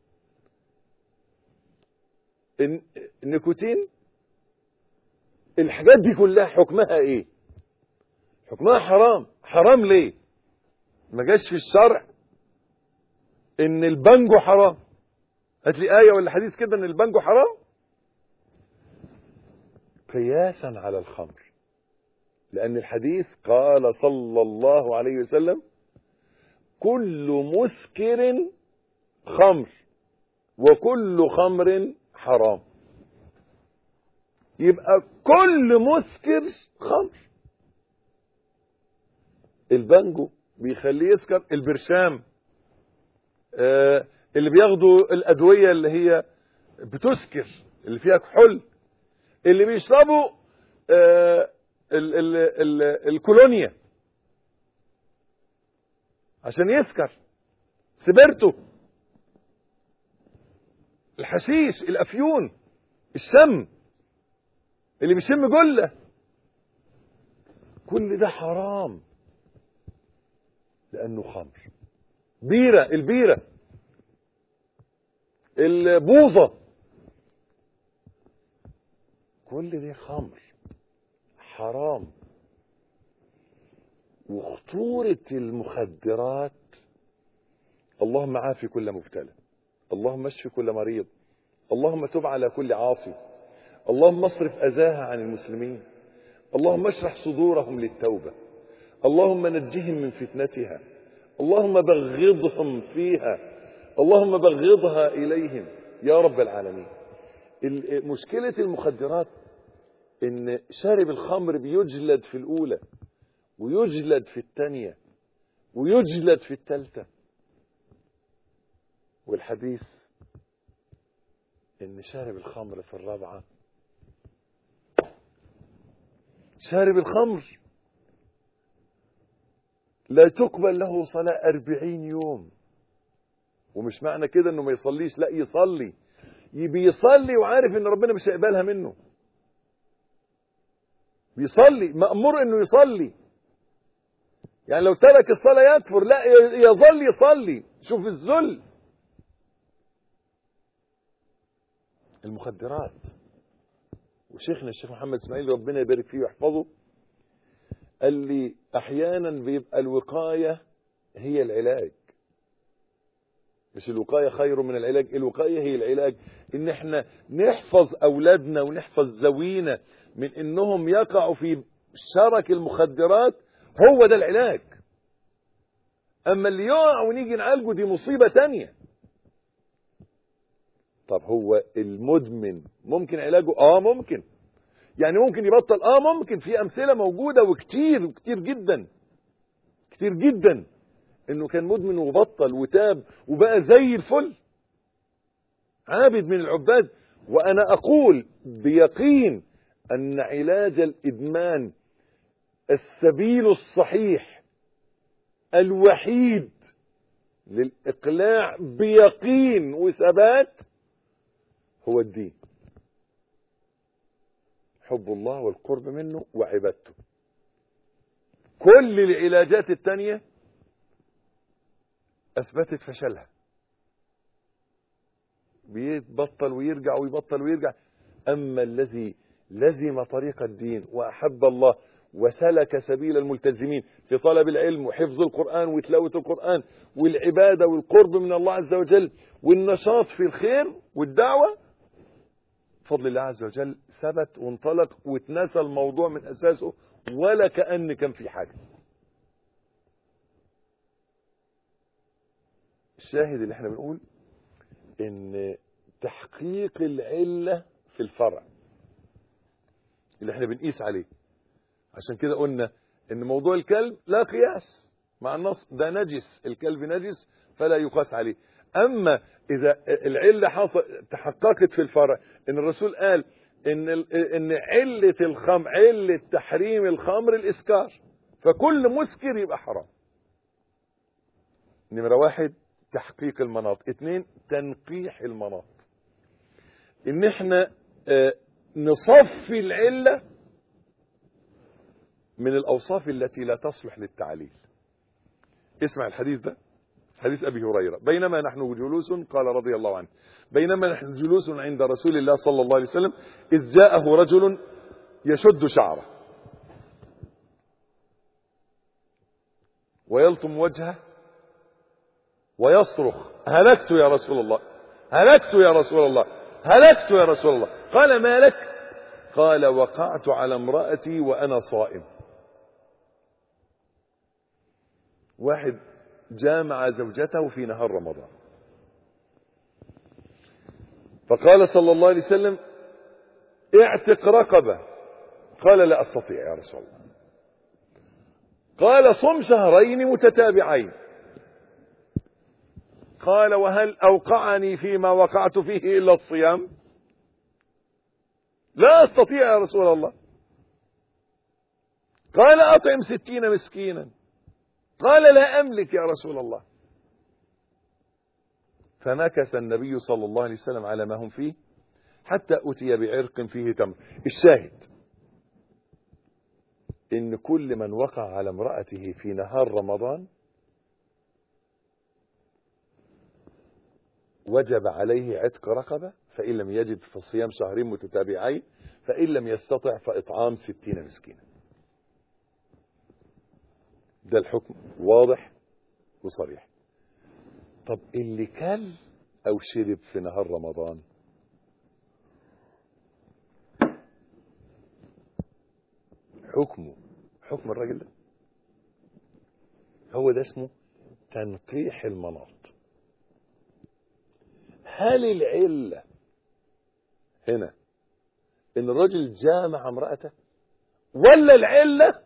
النيكوتين الحاجات دي كلها حكمها ايه حكمها حرام حرام ليه ما جاش في الشرع ان البانجو حرام هات لي ايه ولا حديث كده ان البانجو حرام قياسا على الخمر لان الحديث قال صلى الله عليه وسلم كل مسكر خمر وكل خمر حرام يبقى كل مسكر خمر البانجو بيخليه يسكر البرشام آه اللي بياخدوا الادويه اللي هي بتسكر اللي فيها كحول اللي بيشربوا آه ال ال ال الكولونيا عشان يسكر سبرته الحشيش الافيون الشم اللي بيشم جله كل ده حرام لانه خمر بيره البيره البوظه كل دي خمر حرام وخطورة المخدرات اللهم عافي كل مبتلى اللهم اشف كل مريض اللهم تب على كل عاصي اللهم اصرف أذاها عن المسلمين اللهم اشرح صدورهم للتوبة اللهم نجهم من فتنتها اللهم بغضهم فيها اللهم بغضها إليهم يا رب العالمين مشكلة المخدرات ان شارب الخمر بيجلد في الاولى ويجلد في الثانية ويجلد في الثالثة والحديث ان شارب الخمر في الرابعة شارب الخمر لا تقبل له صلاة أربعين يوم ومش معنى كده انه ما يصليش لا يصلي بيصلي وعارف ان ربنا مش هيقبلها منه بيصلي مأمور انه يصلي يعني لو ترك الصلاة يكفر لا يظل يصلي شوف الذل المخدرات وشيخنا الشيخ محمد اسماعيل ربنا يبارك فيه ويحفظه قال لي احيانا بيبقى الوقاية هي العلاج مش الوقاية خير من العلاج الوقاية هي العلاج ان احنا نحفظ اولادنا ونحفظ زوينا من انهم يقعوا في شرك المخدرات هو ده العلاج اما اللي يقع ونيجي نعالجه دي مصيبة تانية طب هو المدمن ممكن علاجه اه ممكن يعني ممكن يبطل اه ممكن في امثله موجوده وكتير وكتير جدا كتير جدا انه كان مدمن وبطل وتاب وبقى زي الفل عابد من العباد وانا اقول بيقين ان علاج الادمان السبيل الصحيح الوحيد للاقلاع بيقين وثبات هو الدين حب الله والقرب منه وعبادته كل العلاجات التانية أثبتت فشلها بيبطل ويرجع ويبطل ويرجع أما الذي لزم طريق الدين وأحب الله وسلك سبيل الملتزمين في طلب العلم وحفظ القرآن وتلاوة القرآن والعبادة والقرب من الله عز وجل والنشاط في الخير والدعوة بفضل الله عز وجل ثبت وانطلق واتنسى الموضوع من اساسه ولا كأن كان في حاجة الشاهد اللي احنا بنقول ان تحقيق العلة في الفرع اللي احنا بنقيس عليه عشان كده قلنا ان موضوع الكلب لا قياس مع النص ده نجس الكلب نجس فلا يقاس عليه اما اذا العله حصل تحققت في الفرع ان الرسول قال ان ان عله الخمر عله تحريم الخمر الاسكار فكل مسكر يبقى حرام نمره واحد تحقيق المناط اثنين تنقيح المناط ان احنا اه نصفي العله من الاوصاف التي لا تصلح للتعليل اسمع الحديث ده حديث أبي هريرة بينما نحن جلوس قال رضي الله عنه بينما نحن جلوس عند رسول الله صلى الله عليه وسلم إذ جاءه رجل يشد شعره ويلطم وجهه ويصرخ هلكت يا رسول الله هلكت يا رسول الله هلكت يا رسول الله قال ما لك قال وقعت على امرأتي وأنا صائم واحد جامع زوجته في نهار رمضان فقال صلى الله عليه وسلم اعتق رقبة قال لا أستطيع يا رسول الله قال صم شهرين متتابعين قال وهل أوقعني فيما وقعت فيه إلا الصيام لا أستطيع يا رسول الله قال أطعم ستين مسكينا قال لا أملك يا رسول الله فمكث النبي صلى الله عليه وسلم على ما هم فيه حتى أتي بعرق فيه تمر الشاهد إن كل من وقع على امرأته في نهار رمضان وجب عليه عتق رقبة فإن لم يجد فصيام شهرين متتابعين فإن لم يستطع فإطعام ستين مسكينا ده الحكم واضح وصريح طب اللي كل او شرب في نهار رمضان حكمه حكم الراجل ده هو ده اسمه تنقيح المناط هل العلة هنا ان الرجل جامع امرأته ولا العلة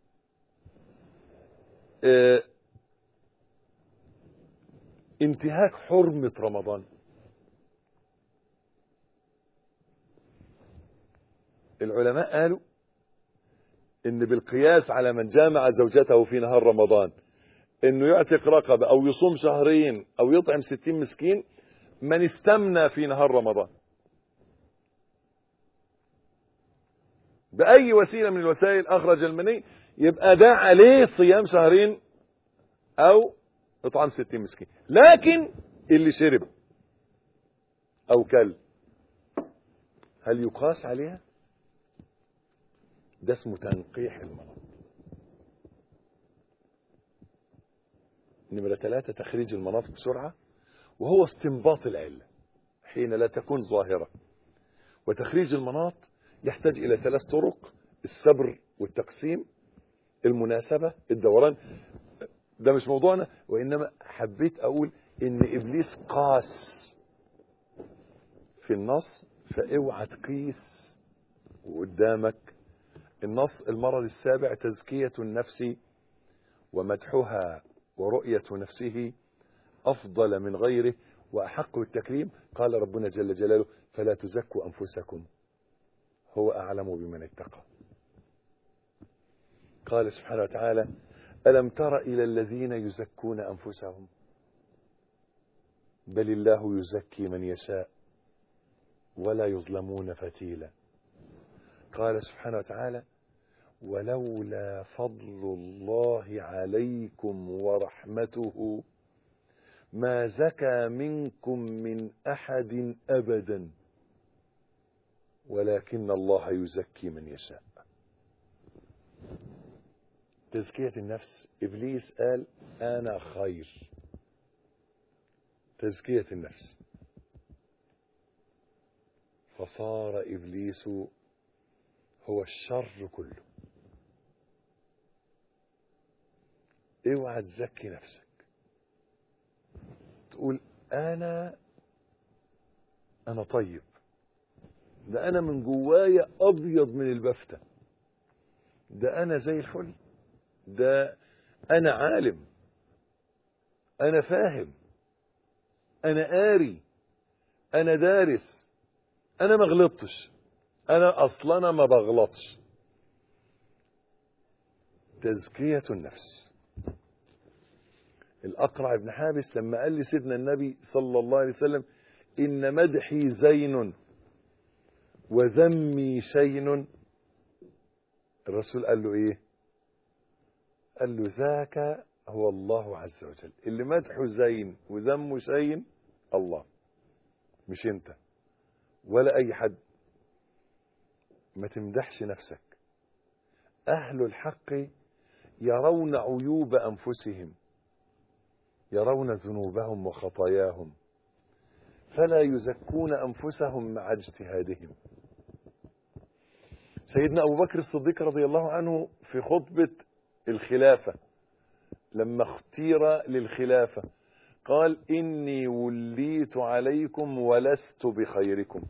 اه انتهاك حرمة رمضان العلماء قالوا ان بالقياس على من جامع زوجته في نهار رمضان انه يعتق رقبة او يصوم شهرين او يطعم ستين مسكين من استمنى في نهار رمضان بأي وسيلة من الوسائل أخرج المني يبقى ده عليه صيام شهرين أو إطعام ستين مسكين لكن اللي شرب أو كل هل يقاس عليها ده اسمه تنقيح المرض نمرة ثلاثة تخريج المناطق بسرعة وهو استنباط العلة حين لا تكون ظاهرة وتخريج المناط يحتاج إلى ثلاث طرق الصبر والتقسيم المناسبة الدوران ده مش موضوعنا وإنما حبيت أقول إن إبليس قاس في النص فاوعى تقيس وقدامك النص المرض السابع تزكية النفس ومدحها ورؤية نفسه أفضل من غيره وأحق التكريم قال ربنا جل جلاله فلا تزكوا أنفسكم هو أعلم بمن اتقى قال سبحانه وتعالى ألم تر إلى الذين يزكون أنفسهم بل الله يزكي من يشاء ولا يظلمون فتيلا قال سبحانه وتعالى ولولا فضل الله عليكم ورحمته ما زكى منكم من أحد أبدا ولكن الله يزكي من يشاء تزكية النفس إبليس قال أنا خير تزكية النفس فصار إبليس هو الشر كله اوعى تزكي نفسك تقول أنا أنا طيب ده أنا من جوايا أبيض من البفتة ده أنا زي الفل ده أنا عالم أنا فاهم أنا قاري أنا دارس أنا ما غلطتش أنا أصلا ما بغلطش تزكية النفس الأقرع بن حابس لما قال لي سيدنا النبي صلى الله عليه وسلم إن مدحي زين وذمي شين الرسول قال له إيه قال له ذاك هو الله عز وجل اللي مدحه زين وذمه شين الله مش انت ولا اي حد ما تمدحش نفسك اهل الحق يرون عيوب انفسهم يرون ذنوبهم وخطاياهم فلا يزكون انفسهم مع اجتهادهم سيدنا ابو بكر الصديق رضي الله عنه في خطبه الخلافه لما اختير للخلافه قال إني وليت عليكم ولست بخيركم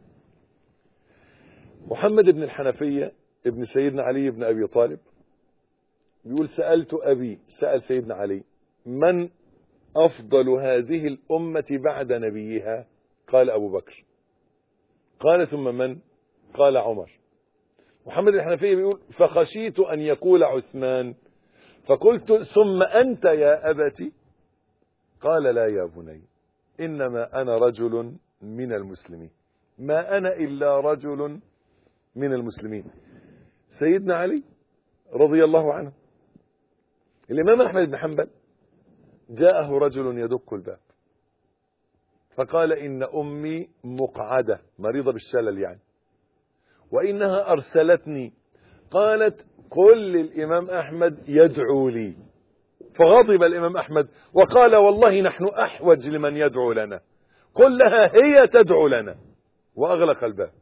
محمد بن الحنفية ابن سيدنا علي بن أبي طالب بيقول سألت أبي سأل سيدنا علي من أفضل هذه الأمة بعد نبيها قال أبو بكر قال ثم من قال عمر محمد الحنفية بيقول فخشيت أن يقول عثمان فقلت ثم أنت يا أبتي قال لا يا بني إنما أنا رجل من المسلمين ما أنا إلا رجل من المسلمين سيدنا علي رضي الله عنه الإمام أحمد بن حنبل جاءه رجل يدق الباب فقال إن أمي مقعدة مريضة بالشلل يعني وإنها أرسلتني قالت قل للإمام أحمد يدعو لي فغضب الإمام أحمد وقال والله نحن أحوج لمن يدعو لنا قل لها هي تدعو لنا وأغلق الباب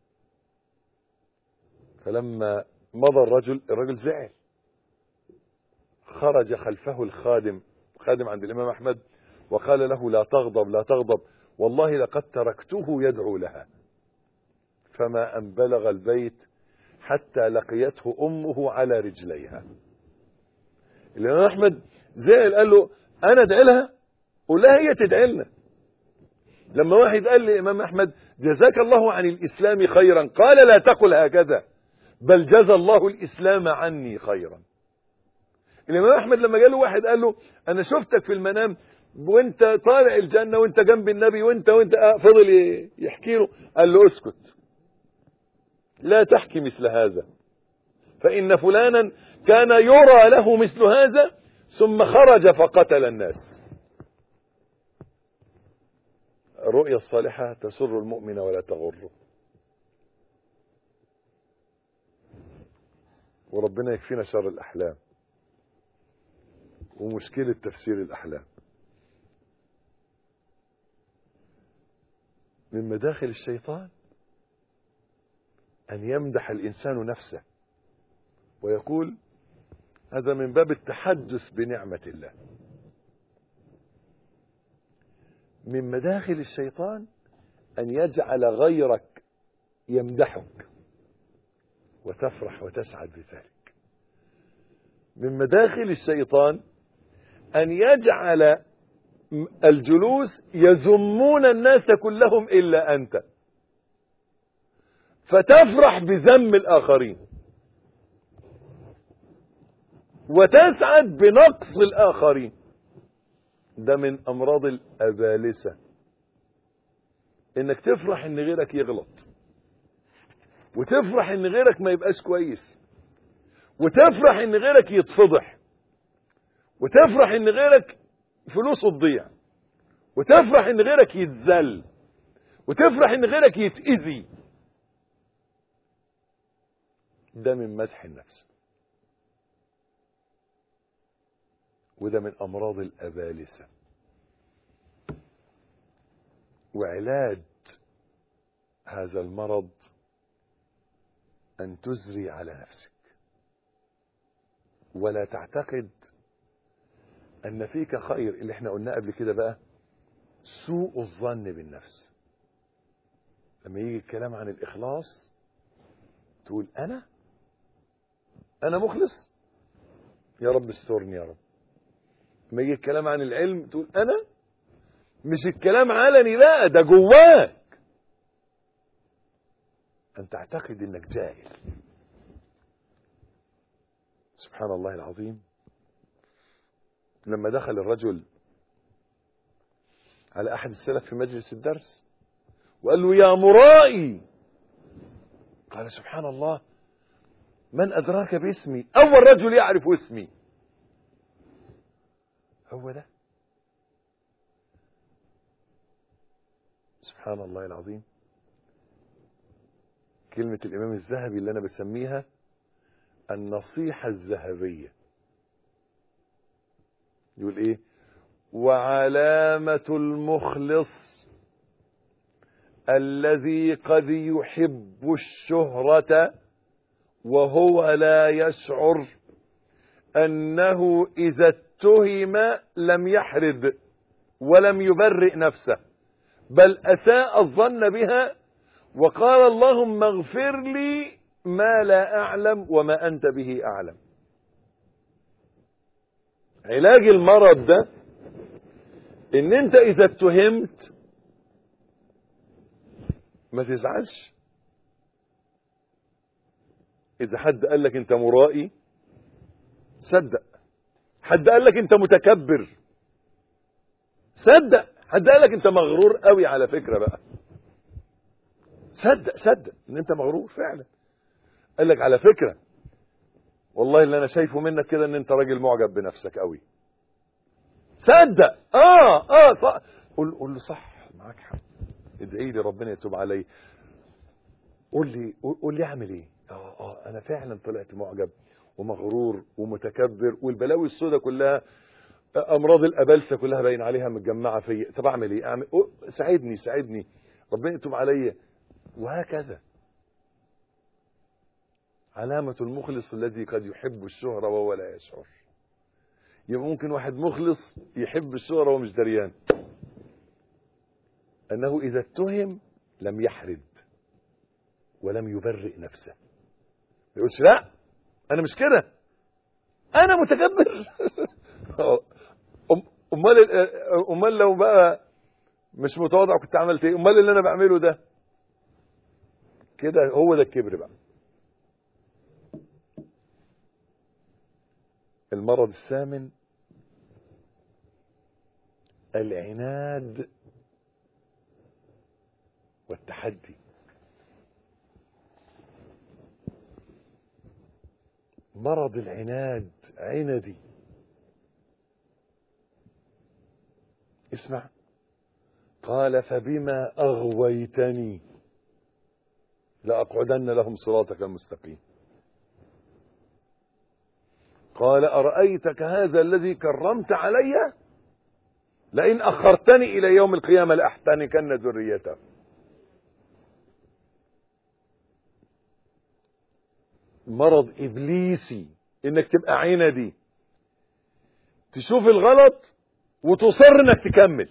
فلما مضى الرجل الرجل زعل خرج خلفه الخادم خادم عند الإمام أحمد وقال له لا تغضب لا تغضب والله لقد تركته يدعو لها فما أن بلغ البيت حتى لقيته أمه على رجليها الإمام أحمد زعل قال له أنا أدعي لها قول لها هي تدعي لنا لما واحد قال لإمام أحمد جزاك الله عن الإسلام خيرا قال لا تقل هكذا بل جزى الله الإسلام عني خيرا الإمام أحمد لما جاله واحد قال له أنا شفتك في المنام وانت طالع الجنة وانت جنب النبي وانت وانت آه فضل يحكي له قال له اسكت لا تحكي مثل هذا فإن فلانا كان يرى له مثل هذا ثم خرج فقتل الناس الرؤيا الصالحة تسر المؤمن ولا تغره وربنا يكفينا شر الأحلام ومشكلة تفسير الأحلام من مداخل الشيطان أن يمدح الإنسان نفسه ويقول هذا من باب التحدث بنعمة الله من مداخل الشيطان أن يجعل غيرك يمدحك وتفرح وتسعد بذلك من مداخل الشيطان أن يجعل الجلوس يذمون الناس كلهم إلا أنت فتفرح بذم الآخرين وتسعد بنقص الآخرين ده من أمراض الأبالسة إنك تفرح إن غيرك يغلط وتفرح إن غيرك ما يبقاش كويس وتفرح إن غيرك يتفضح وتفرح إن غيرك فلوسه تضيع وتفرح إن غيرك يتذل وتفرح إن غيرك يتأذي ده من مدح النفس وده من أمراض الأبالسة وعلاج هذا المرض أن تزري على نفسك ولا تعتقد أن فيك خير اللي احنا قلناه قبل كده بقى سوء الظن بالنفس لما يجي الكلام عن الإخلاص تقول أنا أنا مخلص يا رب استرني يا رب لما يجي الكلام عن العلم تقول أنا مش الكلام علني بقى ده جواك أن تعتقد أنك جاهل سبحان الله العظيم لما دخل الرجل على أحد السلف في مجلس الدرس وقال له يا مرائي قال سبحان الله من أدراك باسمي أول رجل يعرف اسمي هو ده سبحان الله العظيم كلمة الإمام الذهبي اللي أنا بسميها النصيحة الذهبية يقول إيه وعلامة المخلص الذي قد يحب الشهرة وهو لا يشعر أنه إذا اتهم لم يحرد ولم يبرئ نفسه بل أساء الظن بها وقال اللهم اغفر لي ما لا أعلم وما أنت به أعلم علاج المرض ده ان انت اذا اتهمت ما تزعلش اذا حد قال لك انت مرائي صدق حد قال لك انت متكبر صدق حد قال لك انت مغرور قوي على فكرة بقى صدق صدق ان انت مغرور فعلا قال لك على فكرة والله اللي انا شايفه منك كده ان انت راجل معجب بنفسك قوي صدق اه اه صح قول قول له صح معاك حق ادعي لي ربنا يتوب علي قول لي قول لي اعمل ايه اه اه انا فعلا طلعت معجب ومغرور ومتكبر والبلاوي السوداء كلها امراض الابلسه كلها باين عليها متجمعه فيا طب اعمل ايه اعمل ساعدني ساعدني ربنا يتوب عليا وهكذا علامة المخلص الذي قد يحب الشهرة وهو لا يشعر يبقى ممكن واحد مخلص يحب الشهرة ومش دريان أنه إذا اتهم لم يحرد ولم يبرئ نفسه ما يقولش لا أنا مش كده أنا متكبر أمال أمال لو بقى مش متواضع كنت عملت إيه أمال اللي أنا بعمله ده كده هو ده الكبر بقى المرض الثامن العناد والتحدي مرض العناد عندي اسمع قال فبما أغويتني لأقعدن لهم صراطك المستقيم قال أرأيتك هذا الذي كرمت علي لئن أخرتني إلى يوم القيامة لأحتنكن ذريته مرض إبليسي إنك تبقى عندي تشوف الغلط وتصر إنك تكمل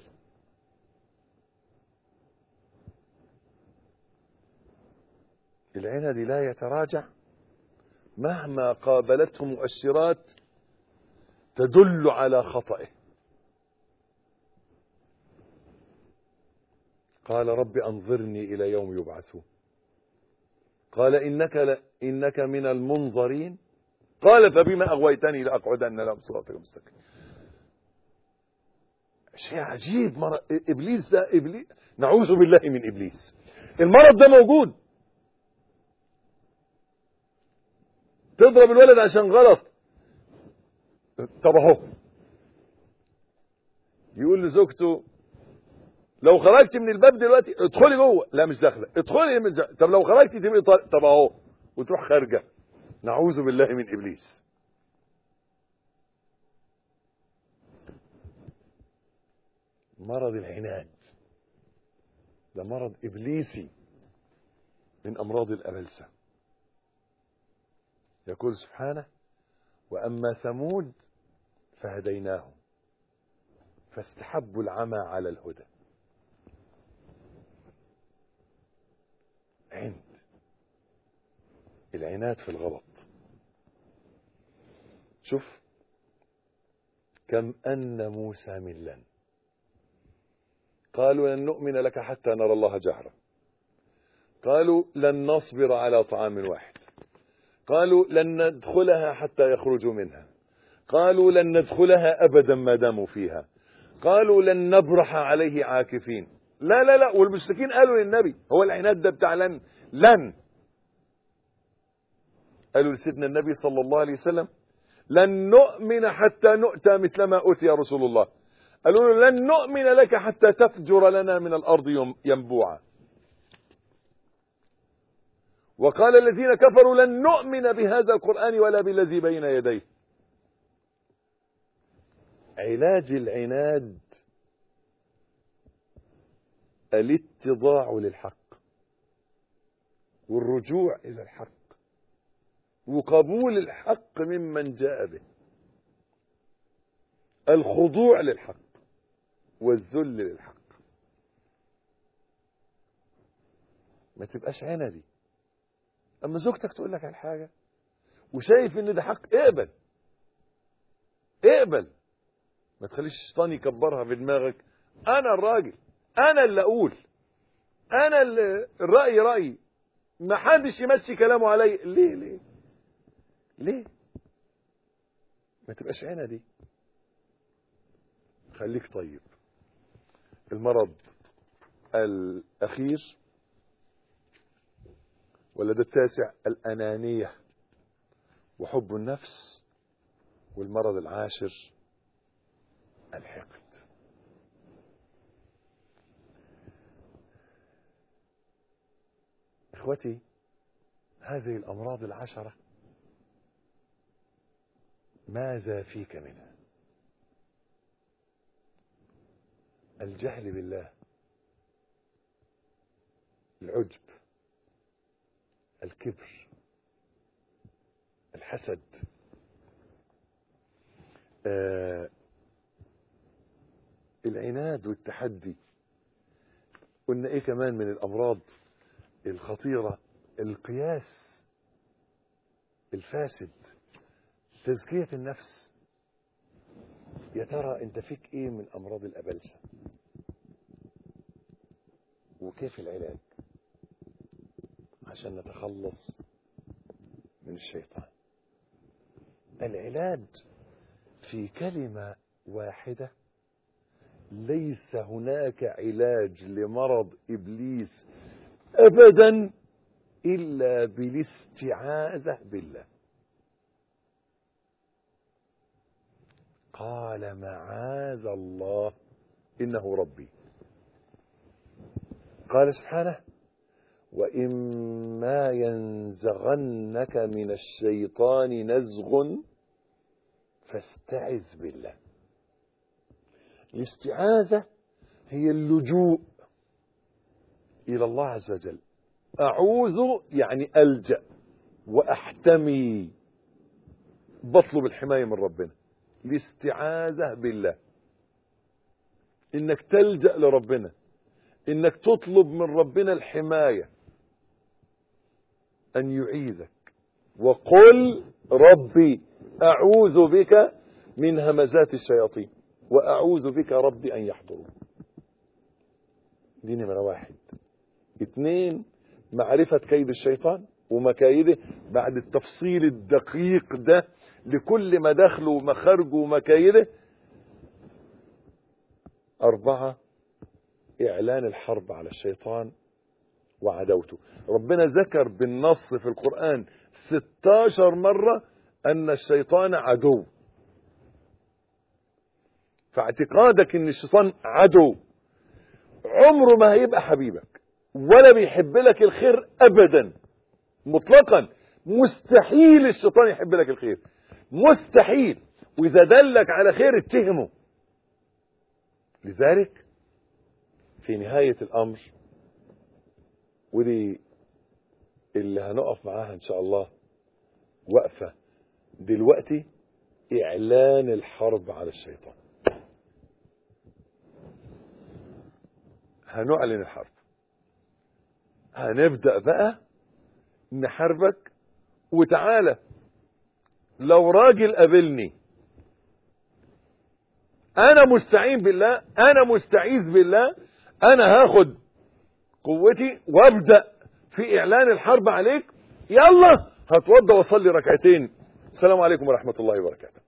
العندي لا يتراجع مهما قابلته مؤشرات تدل على خطئه قال رب أنظرني إلى يوم يبعثون قال إنك, ل... إنك من المنظرين قال فبما أغويتني لأقعدن لهم صراطك المستقيم شيء عجيب مر... إبليس ده إبليس نعوذ بالله من إبليس المرض ده موجود تضرب الولد عشان غلط طب اهو يقول لزوجته لو خرجت من الباب دلوقتي ادخلي جوه لا مش داخله ادخلي من زي. طب لو خرجتي تبقي طالع طب اهو وتروح خارجه نعوذ بالله من ابليس مرض العناد ده مرض ابليسي من امراض الابلسه يقول سبحانه واما ثمود فهديناهم فاستحبوا العمى على الهدى عند العناد في الغلط شوف كم أن موسى ملا قالوا لن نؤمن لك حتى نرى الله جهرا قالوا لن نصبر على طعام واحد قالوا لن ندخلها حتى يخرجوا منها قالوا لن ندخلها أبدا ما داموا فيها قالوا لن نبرح عليه عاكفين لا لا لا والمشركين قالوا للنبي هو العناد ده بتاع لن لن قالوا لسيدنا النبي صلى الله عليه وسلم لن نؤمن حتى نؤتى مثل ما أوتي رسول الله قالوا له لن نؤمن لك حتى تفجر لنا من الأرض ينبوعا وقال الذين كفروا لن نؤمن بهذا القرآن ولا بالذي بين يديه علاج العناد الاتضاع للحق والرجوع إلى الحق وقبول الحق ممن جاء به الخضوع للحق والذل للحق ما تبقاش عندي اما زوجتك تقول لك على حاجه وشايف ان ده حق اقبل اقبل ما تخليش الشيطان يكبرها في دماغك انا الراجل انا اللي اقول انا اللي الراي رايي ما حدش يمشي كلامه علي ليه ليه ليه ما تبقاش عنا دي خليك طيب المرض الاخير ولا ده التاسع الانانيه وحب النفس والمرض العاشر الحقد اخوتي هذه الامراض العشره ماذا فيك منها الجهل بالله العجب الكبر الحسد آه العناد والتحدي قلنا ايه كمان من الامراض الخطيره القياس الفاسد تزكيه النفس يا ترى انت فيك ايه من امراض الابلسه وكيف العلاج عشان نتخلص من الشيطان العلاج في كلمه واحده ليس هناك علاج لمرض ابليس ابدا الا بالاستعاذه بالله قال معاذ الله انه ربي قال سبحانه واما ينزغنك من الشيطان نزغ فاستعذ بالله الاستعاذه هي اللجوء الى الله عز وجل اعوذ يعني الجا وأحتمي بطلب الحماية من ربنا الاستعاذة بالله انك تلجأ لربنا انك تطلب من ربنا الحماية ان يعيذك وقل ربي اعوذ بك من همزات الشياطين واعوذ بك ربي ان يحضرون دي نمرة واحد اثنين معرفة كيد الشيطان ومكايده بعد التفصيل الدقيق ده لكل مداخله ومخارجه ومكايده أربعة إعلان الحرب على الشيطان وعدوته ربنا ذكر بالنص في القرآن 16 مرة أن الشيطان عدو فاعتقادك أن الشيطان عدو عمره ما هيبقى حبيبك ولا بيحب لك الخير أبدا مطلقا مستحيل الشيطان يحب لك الخير مستحيل وإذا دلك على خير اتهمه لذلك في نهاية الأمر ودي اللي هنقف معاها إن شاء الله وقفة دلوقتي إعلان الحرب على الشيطان هنعلن الحرب هنبدأ بقى نحاربك وتعالى لو راجل قابلني انا مستعين بالله انا مستعيذ بالله انا هاخد قوتي وابدا في اعلان الحرب عليك يلا هتوضى واصلي ركعتين السلام عليكم ورحمه الله وبركاته